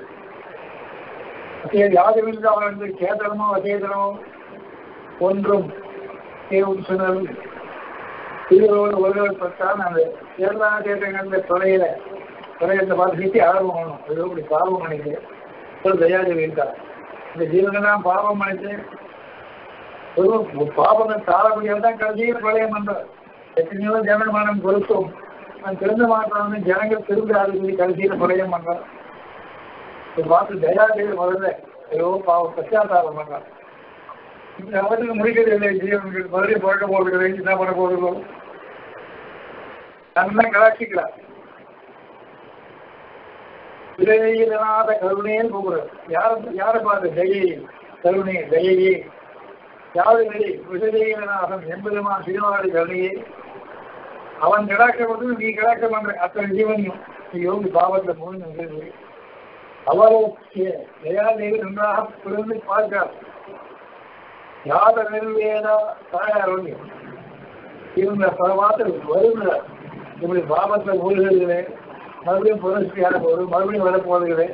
Speaker 1: சரி யாருமில்லாமல் வந்து சேதனமோ அசேதனமோ ஒன்றும் தேவும் சொன்னது திருவோடு ஒருவர் பட்டான் அந்த எல்லா சேதங்கள் துறையில துறையத்தை பார்த்து சித்தி ஆர்வம் பண்ணணும் அது இப்படி பாவம் பண்ணிட்டு ஒரு தயாதேவி இருக்கார் இந்த ஜீவனெல்லாம் பாவம் பண்ணிட்டு ஒரு பாவங்கள் தாழ முடியாது தான் கடைசியில் பிரளயம் பண்றார் எத்தனையோ ஜனமானம் கொடுத்தோம் நான் திருந்த மாட்டான்னு ஜனங்கள் திருந்தாது சொல்லி கடைசியில் பிரளயம் பண்றார் இதை பார்த்து தயாதேவி முதல்ல ஏதோ பாவம் பச்சாத்தாபம் பண்றார் இந்த அவருக்கு முடிக்கிறது இல்லை ஜீவன்கள் மறுபடியும் பிறக்க போகிறது என்ன பண்ண போகிறதோ நல்லா கலாட்சிக்கிறார் விதையிலாத கருணையே கூப்பிடுறார் யார யாரை பார்த்து தயை கருணை தயையே யாரு நிலை விசதையிலாதம் எம்பெருமா சிறுவாடி கருணையே அவன் கிடாக்கப்பட்டு நீ கிடாக்க பண்ற அத்தனை ஜீவனையும் ஐயோ இந்த பாவத்தை மூணு அவரோக்கிய தயாதேவி நன்றாக பிறந்து பார்க்கிறார் யாத நெல்வேதா தாயார் வந்து இவங்க பல வார்த்தை வருகிறார் இப்படி பாவத்தை ஊழ்கிறேன் மறுபடியும் புரட்சி ஆட போகுது மறுபடியும் வர போகிறேன்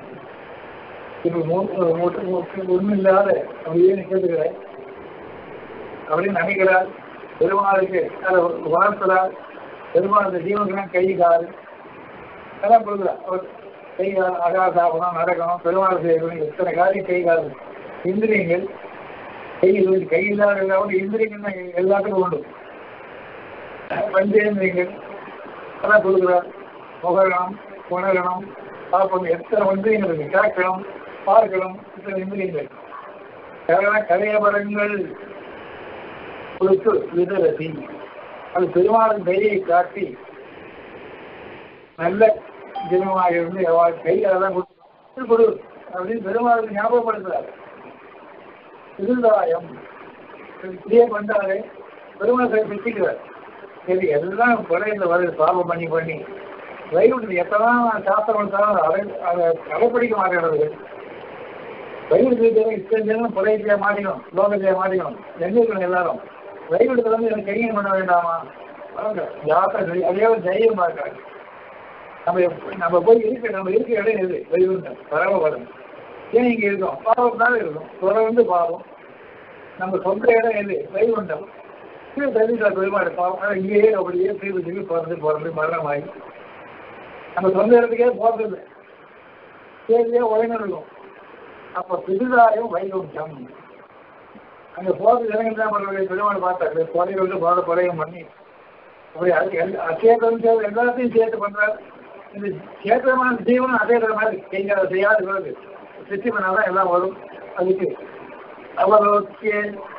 Speaker 1: இப்ப ஒன்றும் இல்லாத அப்படியே நிற்கிறேன் அப்படின்னு நினைக்கிறார் பெருமாளுக்கு அதை வளர்க்கிறார் பெருமாள் அந்த ஜீவனுக்கு கை கால் அதெல்லாம் கொடுக்குறார் அவர் கை கால் அகா சாப்பிடணும் நடக்கணும் பெருமாள் செய்யணும் எத்தனை காரியம் கை கால் இந்திரியங்கள் கை கை இல்லாத இல்லாமல் இந்திரியங்கள் தான் எல்லாத்துக்கும் உண்டு பஞ்சேந்திரியங்கள் அதான் கொடுக்குறார் புகழணும் உணரணும் பார்க்கணும் எத்தனை வந்து எங்களுக்கு கேட்கணும் பார்க்கணும் இத்தனை இந்திரியங்கள் கேவலம் கலையபரங்கள் கொடுத்து விதரசி அது பெருமாள் கையை காட்டி நல்ல ஜென்மமாக இருந்து எவ்வாறு கை அதெல்லாம் கொடுத்து கொடு அப்படின்னு பெருமாளுக்கு ஞாபகப்படுத்துறாரு திருதாயம் இப்படியே பண்றாரு பெருமாள் சரி பிடிக்கிறார் சரி எல்லாம் குறையில வருது பாவம் பண்ணி பண்ணி வைகுண்டத்தில் எத்தனை சாஸ்திரம் வந்தாலும் அதை அதை கடைப்பிடிக்க மாட்டேங்கிறது வைகுண்டத்தில் இத்தனை ஜனம் புலையிலே மாட்டிக்கணும் லோகத்திலே மாட்டிக்கணும் எங்க எல்லாரும் வைகுண்டத்தில் வந்து எனக்கு கையம் பண்ண வேண்டாமா யாத்திரை அதே தைரியமா இருக்காங்க நம்ம எப்ப- நம்ம போய் இருக்க நம்ம இருக்க இடம் எது வைகுண்டம் பரவப்படும் ஏன் இங்க இருக்கோம் பாவம் தான் இருக்கும் தொடர்ந்து பாவம் நம்ம சொந்த இடம் எது வைகுண்டம் கீழே தள்ளிட்டா பெருமாள் பாவம் ஆனா இங்கேயே அப்படியே தீர்வு பிறந்து பிறந்து மரணமாகி நம்ம சொந்த இடத்துக்கே போகிறது கேள்வியே உழைந்து இருக்கும் அப்ப பிதுதாயம் வைகுண்டம் அங்க போறது ஜனங்கள் தான் பண்ணுறது பெருமாள் பார்த்தாரு கொலை வந்து போற கொலையும் பண்ணி அப்படி அது எல்லா- அச்சேதம் சேர்த்து எல்லாத்தையும் சேர்த்து பண்றாரு இந்த சேத்திரமான ஜீவனம் அதே மாதிரி நீங்க அதை செய்யாத பிறகு சித்தி பண்ணாதான் எல்லாம் வரும் அதுக்கு அவரோக்கிய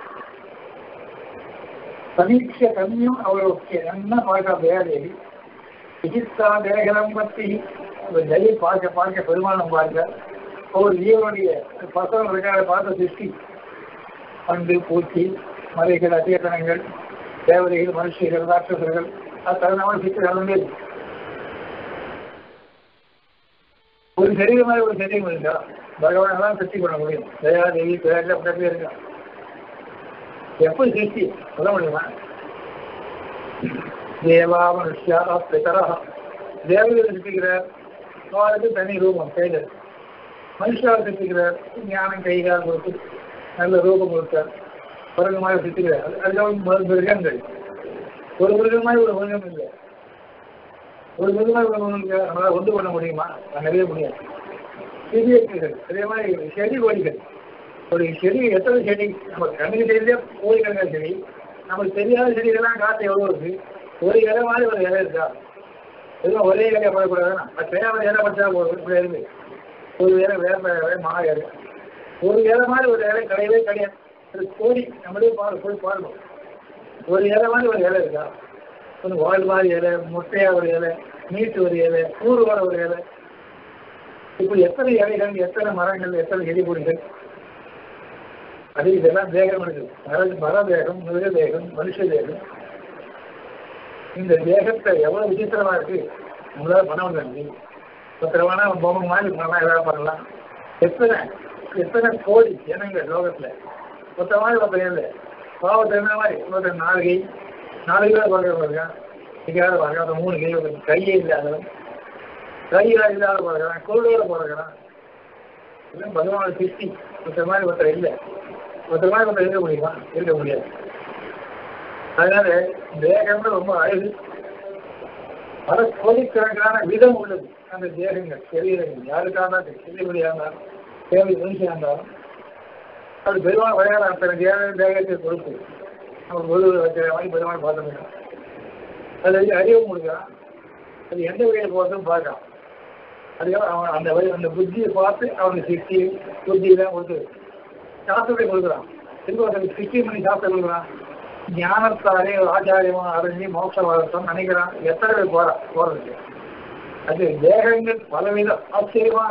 Speaker 1: சமீட்ச கம்யம் அவரோக்கிய என்ன பார்க்க தேவதேவி சிகிச்சா தேகரம் பற்றி அந்த ஜெயை பார்க்க பார்க்க பெருமானம் பார்க்க ஒரு ஜீவனுடைய பசங்க இருக்காத பார்த்த சிருஷ்டி பண்டு பூச்சி மலைகள் அச்சேதனங்கள் தேவதைகள் மனுஷர்கள் ராட்சசர்கள் அது தகுந்த சித்து கலந்தது ஒரு சரீரம் மாதிரி ஒரு சரீரம் இருக்கா பகவான் தான் சிருஷ்டி பண்ண முடியும் தயாதேவி பேரில் அப்படி இருக்கா எப்போ சிருஷ்டி சொல்ல முடியுமா தேவா மனுஷா பிதரா தேவதைகள் சிருஷ்டிக்கிறார் அவருக்கு தனி ரூபம் கையில் மனுஷாவை சிருஷ்டிக்கிறார் ஞானம் கைகால் கொடுத்து நல்ல ரூபம் கொடுத்தார் பிறகு மாதிரி சிருஷ்டிக்கிறார் அதுக்காக மிருகங்கள் ஒரு மிருகமாய் ஒரு மிருகம் இல்லை ஒரு மிருகமாய் ஒரு மிருகம் இல்லை நம்மளால் ஒன்று பண்ண முடியுமா பண்ணவே முடியாது சிறியர்கள் அதே மாதிரி செடி கொடிகள் ஒரு செடி எத்தனை செடி நம்ம கண்ணுக்கு தெரிஞ்சே கோழிக்கிழங்கு செடி நமக்கு தெரியாத செடிகள்லாம் காற்று எவ்வளோ இருக்கு ஒரு இலை மாதிரி ஒரு இலை இருக்கா எதுவும் ஒரே இலையை போடக்கூடாதுன்னா அது தெரியாம இலை படிச்சா போதும் இப்படி இருக்கு ஒரு இலை வேற இலை மா இலை ஒரு இலை மாதிரி ஒரு இலை கிடையவே கிடையாது அது கோடி நம்மளே பாரு போய் பாருங்க ஒரு இலை மாதிரி ஒரு இலை இருக்கா கொஞ்சம் வால் மாதிரி இலை முட்டையா ஒரு இலை மீட்டு ஒரு இலை கூறு வர ஒரு இலை இப்படி எத்தனை இலைகள் எத்தனை மரங்கள் எத்தனை செடிகொடிகள் அது இதெல்லாம் தேகம் இருக்குது மர மர தேகம் மிருக தேகம் மனுஷ தேகம் இந்த தேகத்தை எவ்வளவு விசித்திரமா இருக்கு நம்மளால பண்ண முடியாது பத்திரமான பொம்மை மாதிரி பண்ணலாம் ஏதாவது பண்ணலாம் எத்தனை எத்தனை கோடி ஜனங்கள் லோகத்துல மொத்த மாதிரி ஒருத்தர் இல்லை பாவத்தை என்ன மாதிரி ஒருத்தர் நாலு கை நாலு கிலோ பார்க்கறவங்க இருக்கான் இங்காவது பார்க்க மூணு கை ஒருத்தர் கையே இல்லாதவன் கையில இல்லாத பிறகுறான் கோவிலோட பிறகுறான் இதெல்லாம் பகவான சிருஷ்டி ஒருத்தர் மாதிரி ஒருத்தர் இல்லை ஒருத்தர் மாதிரி ஒருத்தர் இருக்க முடியுமா இருக்க முடியாது அதனால தேகம்னு ரொம்ப அழகு பல கோடிக்கணக்கான விதம் உள்ளது அந்த தேகங்கள் சரீரங்கள் யாருக்காக இருந்தாலும் சிறியபடியாக இருந்தாலும் தேவை மனுஷனாக இருந்தாலும் அது பெருமாள் வகையான அத்தனை தேக தேகத்தை கொடுத்து அவர் ஒரு வைக்கிற மாதிரி பெருமாள் பார்த்துருக்கான் அது வந்து அறிவு கொடுக்குறான் அது எந்த வகையில் போகிறதுன்னு பார்க்கலாம் அதுக்காக அவன் அந்த வழி அந்த புத்தியை பார்த்து அவனுக்கு சித்தி புத்தியெல்லாம் கொடுத்து சாஸ்திரத்தை கொடுக்குறான் திரும்ப அதுக்கு சித்தி பண்ணி சாஸ்திரம் கொடுக்குறான் ஞானத்தாலே ஆச்சாரியமா அறிஞ்சு மோட்ச வளர்த்தோம் நினைக்கிறான் எத்தனை பேர் போறான் போறதுக்கு அது தேகங்கள் பலவிதம் ஆச்சரியமான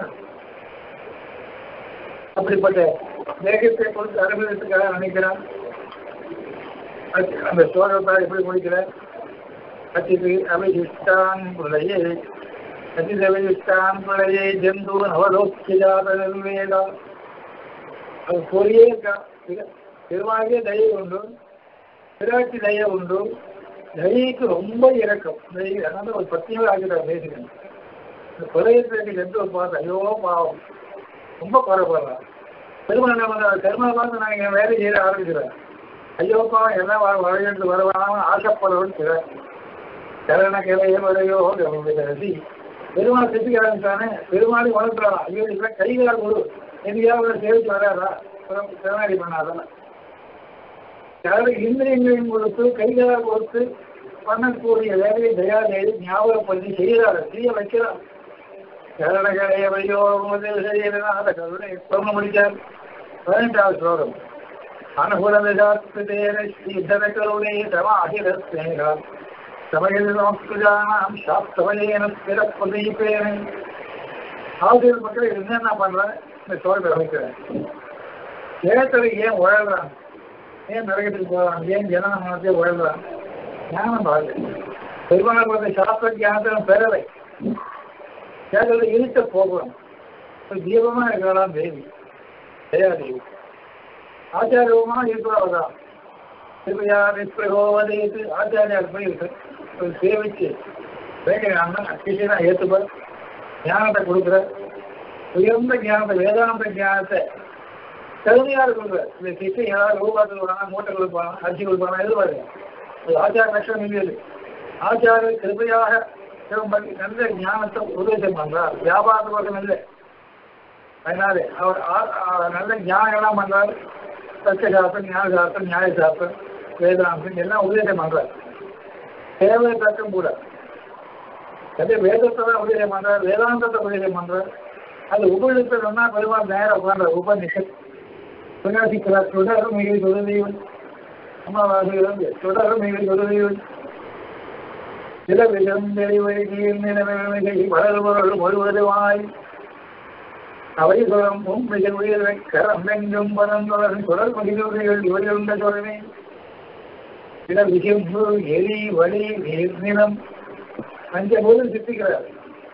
Speaker 1: அப்படிப்பட்ட தேகத்தை கொடுத்து அனுபவத்துக்காக நினைக்கிறான் அது- அந்த ஸ்லோகத்தால் எப்படி முடிக்கிறார் அச்சிது அபிஷிஷ்டான் பிரளயே அச்சிது அபிஷிஷ்டான் பிரளயே ஜந்து நவலோக்கியாத நிர்வேதா அது பொறியே இருக்கா திருவாகிய தயை உண்டு பிராட்சி தய உண்டு தயைக்கு ரொம்ப இறக்கம் தயை அதனால ஒரு பத்தியமே ஆகிட்டார் பேசுகிறேன் இந்த பிரளயத்திற்கு ஜந்து பார்த்து ஐயோ பாவம் ரொம்ப குறைப்படுறான் பெருமாள் என்ன பண்றாரு பெருமாள் பார்த்து நான் என் வேலை செய்ய ஆரம்பிக்கிறேன் ஐயோப்பா எல்லாம் வர வரையிட்டு வரவான ஆசைப்படுறவன் சில கரண கிளைய வரையோ ரசி பெருமாள் செஞ்சுக்க ஆரம்பிச்சானே பெருமாளை வளர்க்குறான் ஐயோ இதெல்லாம் கைகால் குரு எங்கேயாவது சேவிச்சு வராதா சிவனாடி பண்ணாதான் யாரும் இந்திரியங்களையும் கொடுத்து கைகால் கொடுத்து பண்ணக்கூடிய வேலையை தயாதேவி ஞாபகப்படுத்தி செய்கிறார் செய்ய வைக்கிறார் கரணகரையவையோ முதல் செய்யறனால கருணை சொல்ல முடிச்சார் பதினெட்டாவது ஸ்லோகம் அனுகுணவிதாத்மதேன ஸ்ரீதர கருணை சமாஹிரஸ்னேகா சமயல் நமஸ்கிருதானாம் சாஸ்தவயேன ஸ்திரப்பதீபேன ஆசிரியர் மக்கள் என்ன நான் பண்றேன் இந்த சோழத்தை அமைக்கிறேன் கேட்டது ஏன் உழல்றான் ஏன் நரகத்துக்கு போறான் ஏன் ஜனநாயகத்தை உழல்றான் ஞானம் பாருங்க பெருமாள் பார்த்த சாஸ்திர ஞானத்தை பெறலை கேட்டது இருட்ட போகிறோம் தீபமா இருக்கலாம் தேவி தயாதேவி ஆச்சாரியமா இருக்கிறவதான் கிருபையா நிஸ்பிரகோவதேத்து ஆச்சாரியார் போய் ஒரு சேவிச்சு வேங்கிறாங்கன்னா கிருஷ்ணா ஏத்துப்பார் ஞானத்தை கொடுக்குற உயர்ந்த ஞானத்தை வேதாந்த ஞானத்தை கருமையாக கொடுக்குற இந்த கிருஷ்ணன் ஏதாவது ரூபாய் கொடுப்பாங்க மூட்டை கொடுப்பாங்க அரிசி கொடுப்பாங்க எதிர்பார்க்க அது ஆச்சார லட்சம் இல்லை ஆச்சார கிருபையாக சிவம்பட்டி நல்ல ஞானத்தை உபதேசம் பண்றார் வியாபாரத்துக்கு இல்லை அதனால அவர் நல்ல ஞானம் எல்லாம் பண்றாரு சத்தியசாஸ்திரம் ஞான சாஸ்திரம் நியாய சாஸ்திரம் வேதாந்தம் எல்லாம் உபதேசம் பண்றார் தேவை தக்கம் கூட அதே வேதத்தை தான் உபதேசம் பண்றார் வேதாந்தத்தை உபதேசம் பண்றார் அது உபயோகத்தை பெருமாள் நேரம் உட்கார்ற உபநிஷத் பிரகாசிக்கிறார் தொடரும் மிக தொழுதீவன் அம்மாவாசிலிருந்து தொடரும் மிக தொழுதீவன் நிலவிலும் வெளிவழியில் நிலவிலை வளர்வர்கள் முழுவதுமாய் அவை சுரம் மிக உயிரை கரம் எங்கும் பரந்தொடரும் தொடர் மகிழ்வுகள் இவர்களுண்ட சொல்வே சில விசிம்பு எலி வலி நீர் நிலம் பஞ்சபூதம் சித்திக்கிறார்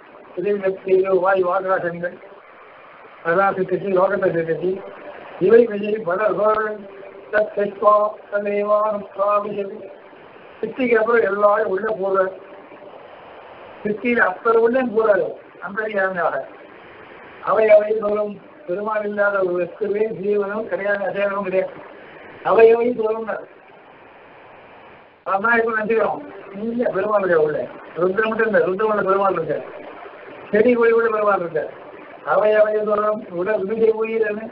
Speaker 1: இதை வாய் வாகராசங்கள் அதான் சித்திச்சு லோகத்தை சித்திச்சு இவை விஜய் பலர்கள் தத்வா ததேவான் சுவாமிசதி சித்திக்கு அப்புறம் எல்லாரும் உள்ள போறார் சித்தியில் அப்பர் உள்ள போறாரு அந்தரியாக அவை அவை தோறும் பெருமாள் இல்லாத ஒரு வெஸ்துவே ஜீவனும் கிடையாது அசேவனும் கிடையாது அவை அவை தோறும் அதான் இப்ப நினைச்சுக்கிறோம் இல்ல பெருமாள் இருக்க உள்ள ருத்ரம் மட்டும் இல்ல ருத்ரமல்ல பெருமாள் இருக்க செடி கொடி கூட பெருமாள் இருக்க அவை அவை தோறும் உடல் விஜய் உயிர்னு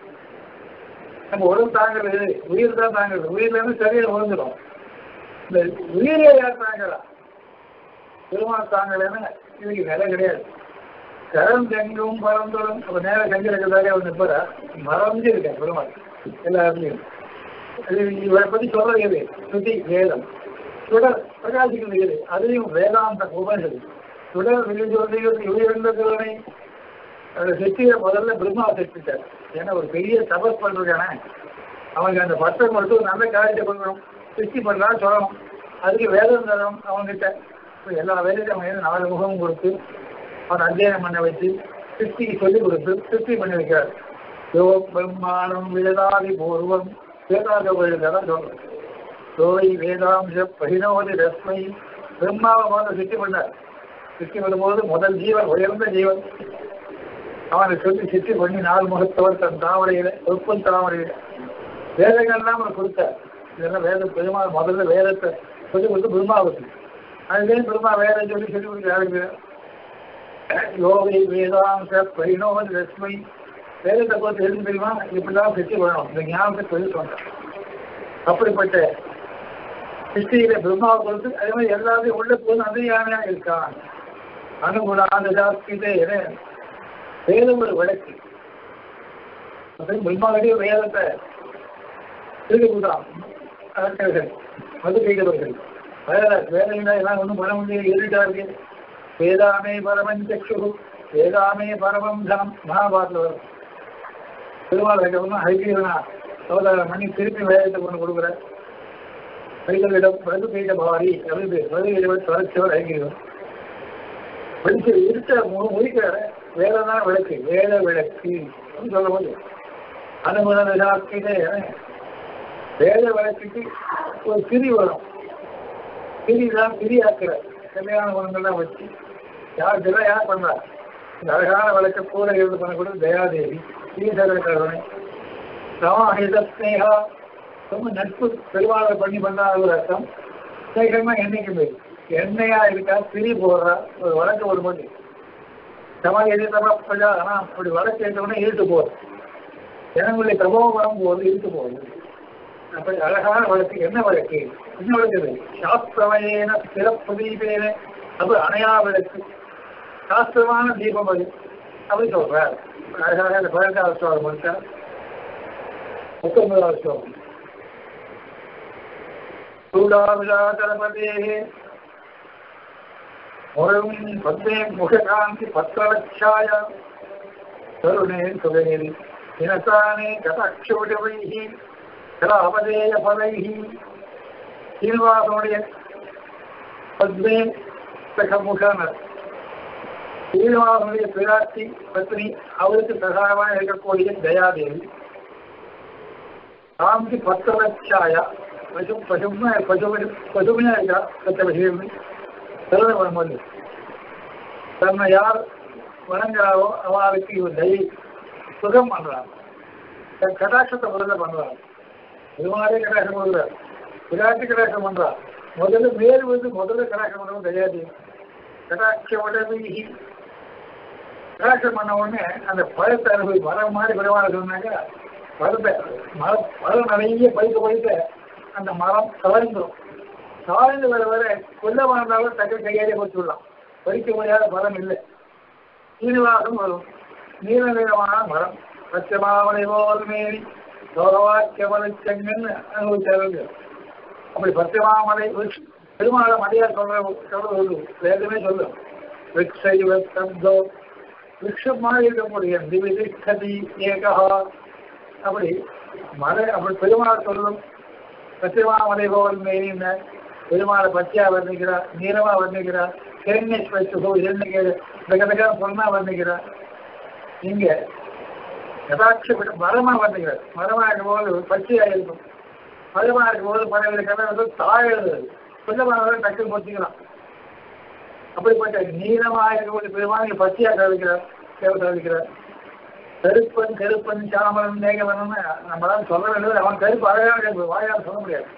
Speaker 1: நம்ம உடல் தாங்கிறது உயிர் தான் தாங்கிறது உயிர்ல இருந்து சரீரம் உழுந்துடும் இந்த உயிரை யார் தாங்கலாம் பெருமாள் தாங்கலன்னு இதுக்கு நிலை கிடையாது கரம் செங்கும் பறந்தோடும் அப்ப நேரம் செஞ்சு இருக்கிறதாக அவர் நிற்பதா மறந்து இருக்கேன் பெருமாள் எல்லாருலையும் இவரை பத்தி சொல்றது எது சுத்தி வேதம் சுடர் பிரகாசிக்கிறது எது அதுலயும் வேதாந்த உபனிஷது சுடர் விழுந்து உயர்ந்த கருணை செட்டிய முதல்ல பிரம்மா செட்டுட்டார் ஏன்னா ஒரு பெரிய தபஸ் பண்றானே அவனுக்கு அந்த பட்டம் மட்டும் நல்ல காரியத்தை பண்ணணும் சிருஷ்டி பண்ணலாம் சொல்லணும் அதுக்கு வேதம் தரும் அவன்கிட்ட எல்லா வேலையும் அவன் நாலு முகமும் கொடுத்து அவன் அத்தியனம் பண்ண வச்சு சிருஷ்டிக்கு சொல்லிக் கொடுத்து சிருஷ்டி பண்ணி வைக்கிறார் யோ பிரம்மாணம் வேதாதி பூர்வம் வேதாந்த தான் சொல்றேன் சோய் வேதாம்ச பரிணோதி ரஸ்மை பிரம்மாவை முதல்ல சிருஷ்டி பண்ணார் சிருஷ்டி பண்ணும்போது முதல் ஜீவன் உயர்ந்த ஜீவன் அவனை சொல்லி சித்தி பண்ணி நாலு முகத்தவர் தன் தாமரையில ஒப்பன் தாமரையில வேதங்கள்லாம் அவன் கொடுத்தார் இதெல்லாம் வேத பெருமாள் முதல்ல வேதத்தை சொல்லி கொடுத்து பிரம்மாவுக்கு அதுலேயும் பிரம்மா வேற சொல்லி சொல்லி கொடுக்க ஆரம்பிக்கிறார் யோகை வேதாந்த பரிணோமன் லட்சுமி வேதத்தை பார்த்து எழுதி தெரியுமா இப்படிலாம் சித்தி பண்ணணும் இந்த ஞானத்தை சொல்லி சொன்னார் அப்படிப்பட்ட சித்தியில பிரம்மாவை கொடுத்து அதே மாதிரி எல்லாத்தையும் உள்ள போது அந்த யானையா இருக்கான் அனுகுணாந்த ஜாஸ்திதே வேதம் ஒரு வழக்கு பிரம்மாவுடைய வேதத்தை திருப்பி கொடுக்கலாம் அரசர்கள் மது கைதவர்கள் வேற வேலையில எல்லாம் ஒன்றும் பண்ண முடியாது இருட்டா இருக்கு வேதாமே பரமன் சக்ஷு வேதாமே பரமம் தனம் மகாபாரத்தில் வரும் திருமால் வைக்கணும் ஹைகீரனா சோதரம் பண்ணி திருப்பி வேதத்தை கொண்டு கொடுக்குற கைகளிடம் மது கைத பாரி அப்படின்னு மது தொடர்ச்சியவர் ஹைகீரம் படிச்சு இருட்ட முடிக்கிற வேதம் தான் விளக்கு வேத விளக்கு சொல்ல முடியும் அனுமத விழாக்கிலே வேத விளக்குக்கு ஒரு திரி வரும் திரி தான் திரியாக்குற கல்யாண குணங்கள்லாம் வச்சு யார் இதெல்லாம் யார் பண்றா இந்த அழகான விளக்க கூட இருந்து பண்ணக்கூடிய தயாதேவி ஈஸ்வர கருணை சமாஹித ஸ்னேகா ரொம்ப நட்பு பெருமாளை பண்ணி பண்ணா ஒரு அர்த்தம் ஸ்னேகமா என்னைக்குமே எண்ணெயா இருக்கா திரி போடுறா ஒரு வழக்கு ஒரு மணி சமாதி எதிர்த்தமா பிரஜா ஆனா அப்படி வழக்கு எடுத்தோடனே இழுத்து போகுது ஜனங்களுடைய பிரபாவம் வரும்போது இழுத்து போகுது அப்படி அழகான வழக்கு என்ன வழக்கு என்ன வழக்கு சாஸ்திரமயேன சிறப்பு தீபேன அது அணையா விளக்கு சாஸ்திரமான தீபம் அது அப்படி சொல்றார் அழகாக இந்த பதினெட்டாவது ஸ்லோகம் முடிச்சா பத்தொன்பதாவது ஸ்லோகம் சூடாவிழாதளபதே முழும் பத்மே முககாந்தி பத்திரலட்சாய கருணே சுகநேரி தினசானே கதாட்சோடவைஹி கலாபதேய பதைஹி சீனிவாசனுடைய பத்மே சகமுகனர் சீனிவாசனுடைய பிராட்டி பத்னி அவருக்கு சகாயமாக இருக்கக்கூடிய தயாதேவி ராம்கி பத்திரலட்சாயா பசு பசுமை பசுமை பசுமையா இருக்கா பச்சை விஷயம் கருணை வரும்போது தன்னை யார் வணங்குறாரோ அவளுக்கு இவர் தயை சுகம் பண்றார் தன் கடாட்சத்தை முதல்ல பண்றார் இது மாதிரி கடாட்சம் கொடுக்குறார் விராட்டு கடாட்சம் பண்றார் முதல்ல மேல் வந்து முதல்ல கடாட்சம் பண்றவங்க தயாதி கடாட்ச உடவி கடாட்சம் பண்ண உடனே அந்த பழத்தை அனுபவி மரம் மாதிரி விடவான சொன்னாங்க பழத்தை மரம் பழம் நிறைய பழுக்க பழுக்க அந்த மரம் கவர்ந்துடும் சாய்ந்து வர வர கொல்ல வாழ்ந்தாலும் டக்கு கையாலே போட்டுடலாம் பறிக்க முடியாத மரம் இல்லை சீனிவாசம் வரும் நீல நிறமான மரம் பச்சமாவளை போல் மேரி சோகவாக்கியமலை செங்கன்னு அனுபவிச்சாருங்க அப்படி பச்சமாமலை பெருமாளை மலையார் சொல்ற சொல்றது வேதமே சொல்லும் விக்ஷைவ சப்தோ விக்ஷம் மாதிரி இருக்கக்கூடிய திவிதிஷ்டதி ஏகா அப்படி மலை அப்படி பெருமாள் சொல்லும் பச்சைமாமலை போல் மேரின்னு பெருமாளை பச்சையா வர்ணிக்கிறார் நீளமா வர்ணிக்கிறார் தேர்னேஷ் வச்சு இரண்டு தகதகா பொண்ணா வர்ணிக்கிறார் இங்க யதாட்சப்பட்ட மரமா வர்ணிக்கிறார் மரமா இருக்கும் போது பச்சையா இருக்கும் மரமா இருக்கும் போது பறவை கதை தாழது கொஞ்சமாக டக்கு பொத்திக்கலாம் அப்படிப்பட்ட நீளமாக இருக்கக்கூடிய பெருமாள் பச்சையா கவிக்கிறார் சேவை கவிக்கிறார் கருப்பன் கருப்பன் சாமரன் மேகவனம்னு நம்மளால சொல்ல வேண்டியது அவன் கருப்பு அழகாக கருப்பு வாயால் சொல்ல முடியாது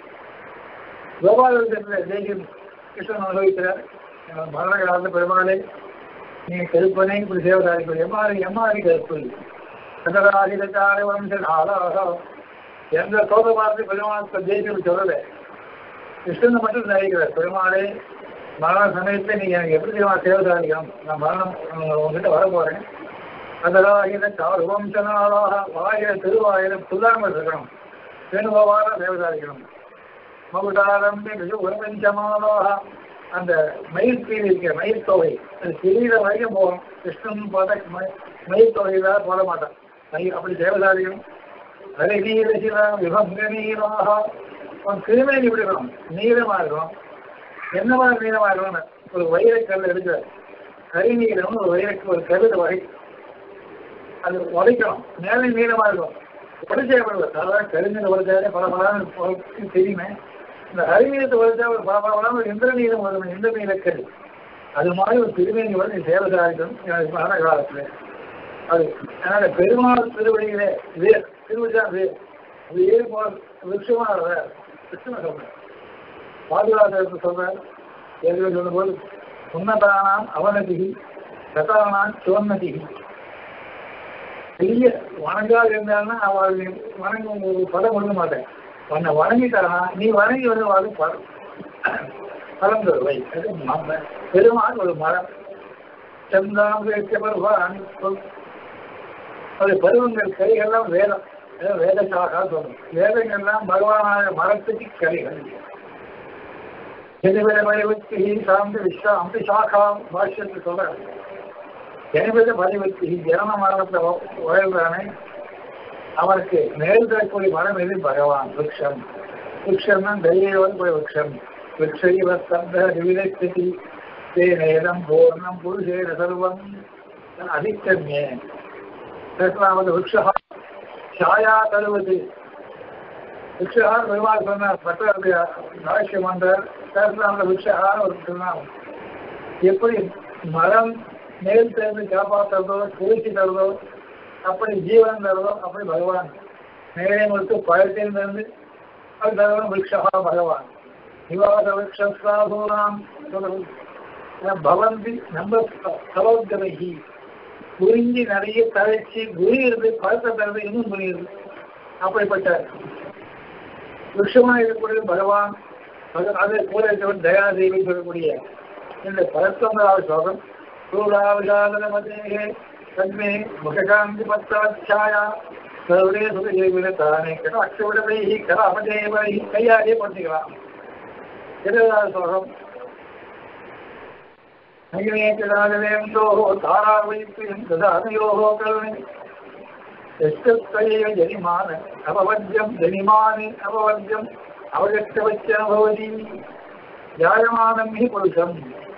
Speaker 1: கோபாலத்தில் தேசியம் கிருஷ்ணன் அனுபவிக்கிறார் மரண காலத்து பெருமாளை நீ கருப்பனை இப்படி சேவதாரிகள் எம்மாறி எம்மாறி கருப்பு சதராகிதார வம்சன் ஆளாக எந்த சோதமாரத்தை பெருமாள் தேசியம் சொல்லல கிருஷ்ணனை மட்டும் நினைக்கிறார் பெருமாளே மரண சமயத்தில் நீங்க எனக்கு எப்படி தெரியுமா சேவதாரிகம் நான் மரணம் உங்ககிட்ட வர போறேன் அதராகித சார்வம்சனாளாக வாயில திருவாயிரம் புல்லாமல் இருக்கணும் வேணுபவார தேவதாரிக்கணும் மகுடாரம்பி மிக உரபஞ்சமானதாக அந்த மயில் பீலி இருக்கிற மயில் தொகை அது கிரீட வரைக்கும் போகும் கிருஷ்ணன் பார்த்தா மயில் தொகையில போட மாட்டான் மயில் அப்படி தேவதாரியும் அரைநீரசிலா விபங்க நீளமாக அவன் திருமேனி இப்படி இருக்கணும் நீளமா இருக்கும் என்ன மாதிரி நீளமா இருக்கணும் ஒரு வைரக்கல் எடுக்கிறார் கரிநீளம்னு ஒரு வைரக்கு ஒரு கருத வகை அது உடைக்கணும் மேலே நீளமா இருக்கும் உடைச்சேப்படுவது சாதாரண கரிநீல உடைச்சாலே பல பல தெரியுமே இந்த அறிவியத்தை உடைச்சா ஒரு பல பல ஒரு இந்திரநீளம் வரும் இந்திரநீலக்கல் அது மாதிரி ஒரு திருமேனி வந்து சேவதாரிக்கும் எனக்கு மரண காலத்துல அது அதனால பெருமாள் திருவடிகளே வேர் திருவடியா வேர் வேர் போல விருட்சமா வேர் விருட்சமா சொல்றேன் பாதுகாப்பு சொல்றார் ஏற்கனவே சொல்லும்போது உன்னதானாம் அவநதிகி சதானாம் சுவன்னதிகி பெரிய வணங்காது இருந்தாலும் அவள் வணங்க ஒரு பதம் கொடுக்க மாட்டேன் உன்னை வணங்கிட்டானா நீ வணங்கி வந்து அது பலம் பலம் தருவை அது ம- பெருமாள் ஒரு மரம் செந்தாம் பருவான் அது பருவங்கள் கரிகள்லாம் வேதம் அதாவது வேதசாகா சொல்லணும் வேதங்கள்லாம் பகவானாக மரத்துக்கு கரிகள் ஜனவித பரிவத்தி சாந்தி விஸ்வா அம்பி சாகா பாஷ்யத்து சொல்றாரு ஜனவித பரிவத்தி ஜனன மரணத்தை உயர்ந்தானே அவனுக்கு மேல் தரக்கூடிய மரம் எது பகவான் விரக்ஷம் விரக்ஷம்னா தைரியவன் போய் விரக்ஷம் விரக்ஷைவ சப்த விவிதஸ்தி தேனேதம் பூர்ணம் புருஷேன சர்வம் அதிகம்யே தஸ்மாவது விரக்ஷா ಛಾಯಾ தருவது விக்ஷகார் பெருமாள் சொன்னார் பட்டருடைய ராஷ்யம் வந்தார் பேசலாம்ல விக்ஷகார் ஒரு சொன்னார் எப்படி மரம் மேல் சேர்ந்து காப்பாற்றுறதோ குளிர்ச்சி தருதோ அப்படி ஜீவன் தருதோ அப்படி பகவான் மேலே மட்டும் பழத்திலிருந்து அது தருவன் விக்ஷகா பகவான் நிவாச விக்ஷாசூராம் பவந்தி நம்ம சலோத்தரகி குறிஞ்சி நிறைய தழைச்சி குரியிறது பழத்தை தருது இன்னும் புரியுது அப்படிப்பட்ட விஷயமாக இருக்கக்கூடிய பகவான் அது அதை கூட இருக்கவன் தயாதேவி சொல்லக்கூடிய இந்த பரத்தொன்பதாவது ஸ்லோகம் சூடாவிஷாதனமதே தன்மே முககாந்தி பத்தாச்சாயா சர்வதே சுகஜேவின தானே கட அக்ஷவிடவை கட அபதேவை கையாலே படுத்திக்கலாம் இருபதாவது ஸ்லோகம் நகினேச்சராகவேந்தோ தாராவைத்து ததானயோகோ கருணை எஸ்கைய ஜனிமான அபவத்தியம் ஜனிமானி அபவத்தியம் அவகத்தவச்சனபவதி ஜாயமானம் ஹி புருஷம்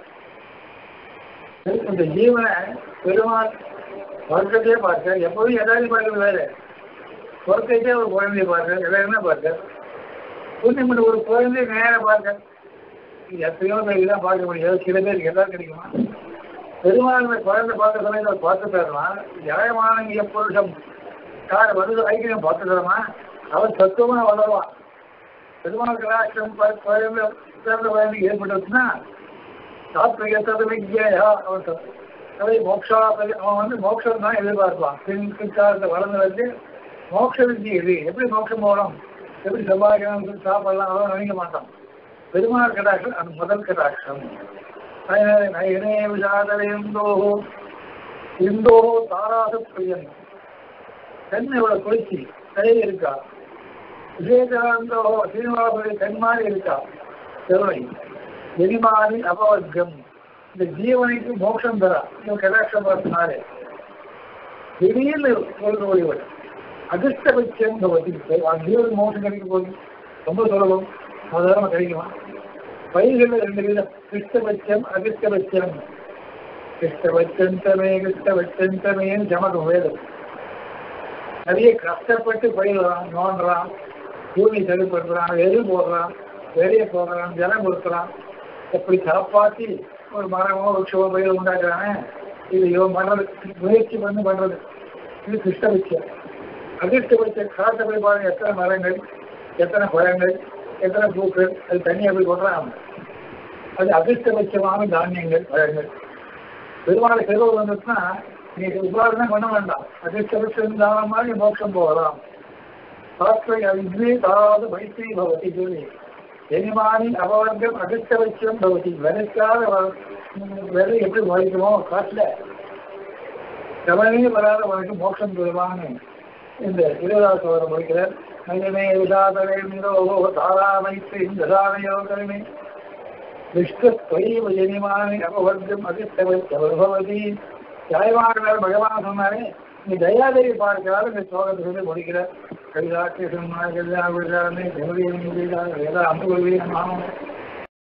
Speaker 1: இந்த ஜீவனை பெருமாள் சொர்க்கத்தையே பார்க்க எப்போதும் எதாவது பார்க்க வேற சொர்க்கத்தையே ஒரு குழந்தைய பார்க்க எல்லாருமே பார்க்க புண்ணியம் ஒரு குழந்தைய நேர பார்க்க எத்தனையோ பேருக்கு தான் பார்க்க முடியாது சில பேருக்கு எல்லாம் கிடைக்குமா பெருமாள் குழந்தை பார்க்க சமயத்தில் பார்த்து தரலாம் ஜாயமான புருஷம் யார் வந்து ஐக்கியம் பார்த்து தரமா அவன் சத்துவமா வளருவான் பெருமாள் கலாட்சம் குழந்தை பிறந்த குழந்தைக்கு ஏற்பட்டுச்சுன்னா சாத்விகத்தது வித்யா அவன் அதை மோக்ஷா அவன் வந்து மோட்சம் தான் எதிர்பார்ப்பான் பின் பிற்காலத்தை வளர்ந்து வந்து மோட்ச வித்தி இது எப்படி மோட்சம் போகணும் எப்படி சம்பாதிக்கணும் சாப்பிடலாம் அவன் நினைக்க மாட்டான் பெருமாள் கடாட்சம் அது முதல் கடாட்சம் நயனே விசாதரையந்தோஹோ இந்தோஹோ தாராச பிரியன் கண் இவ்வளவு குளிர்ச்சி கை இருக்கா விஜயகாந்தோஹோ சீனிவாசுடைய கண் மாதிரி இருக்கா கருணை எரிமாறி அபவர்க்கம் இந்த ஜீவனுக்கு மோட்சம் தரா இந்த கடாட்சம் பார்த்தினாலே திடீர்னு ஒரு ஒருவர் அதிர்ஷ்டபட்சம் பவதி ஜீவன் மோட்சம் கிடைக்க போகுது ரொம்ப சுலபம் சாதாரண கிடைக்குமா பயிர்கள் ரெண்டு விதம் கிருஷ்டபட்சம் அகிருஷ்டபட்சம் கிருஷ்டபட்சந்தமே கிருஷ்டபட்சந்தமே ஜமகம் வேதம் நிறைய கஷ்டப்பட்டு பயிர்றான் நோண்டுறான் பூமி சரிப்படுத்துறான் எரு போடுறான் வெளியே போடுறான் ஜலம் கொடுக்குறான் எப்படி காப்பாற்றி ஒரு மரமோ வృక్షமோ பயிர் உண்டாக்குறானே இது இவன் பண்றது முயற்சி பண்ணி பண்றது இது கிருஷ்ணபட்சம் அதிர்ஷ்டபட்ச காட்ட போய் பாருங்க எத்தனை மரங்கள் எத்தனை பழங்கள் எத்தனை பூக்கள் அது தனியாக போய் கொட்டுறான் அது அதிர்ஷ்டபட்சமான தானியங்கள் பழங்கள் பெருமாள் செலவு வந்துச்சுன்னா நீ உபாரணம் பண்ண வேண்டாம் அதிர்ஷ்டபட்சம் தானம் மாதிரி மோட்சம் போகலாம் சாஸ்திரை அவித்வே தாராத வைத்தி பவதி சொல்லி எனிமானி அபவர்க்கம் அதிர்ஷ்டபட்சம் பவதி விலைக்காத விலை எப்படி வலிக்குமோ காட்டில் கவனமே வராத வரைக்கும் மோட்சம் பெறுவான்னு இந்த இருபதாவது சோதரம் முடிக்கிறார் நயமே விசாதரேந்திரோ தாராமைத்து இந்த தாரையோ கருணை விஷ்ணுத்வைவ ஜனிமானி அபவர்க்கம் அதிர்ஷ்டபவதி ஜாயமாக பகவான் சொன்னாரே நீ தயாதேவி பார்க்கிறார் இந்த ஸ்லோகத்தை சொல்லி முடிக்கிறார் கவிதாட்சி சொன்னார் கல்யாண விழாமே தேவதையை வேதா அம்பு நாமம்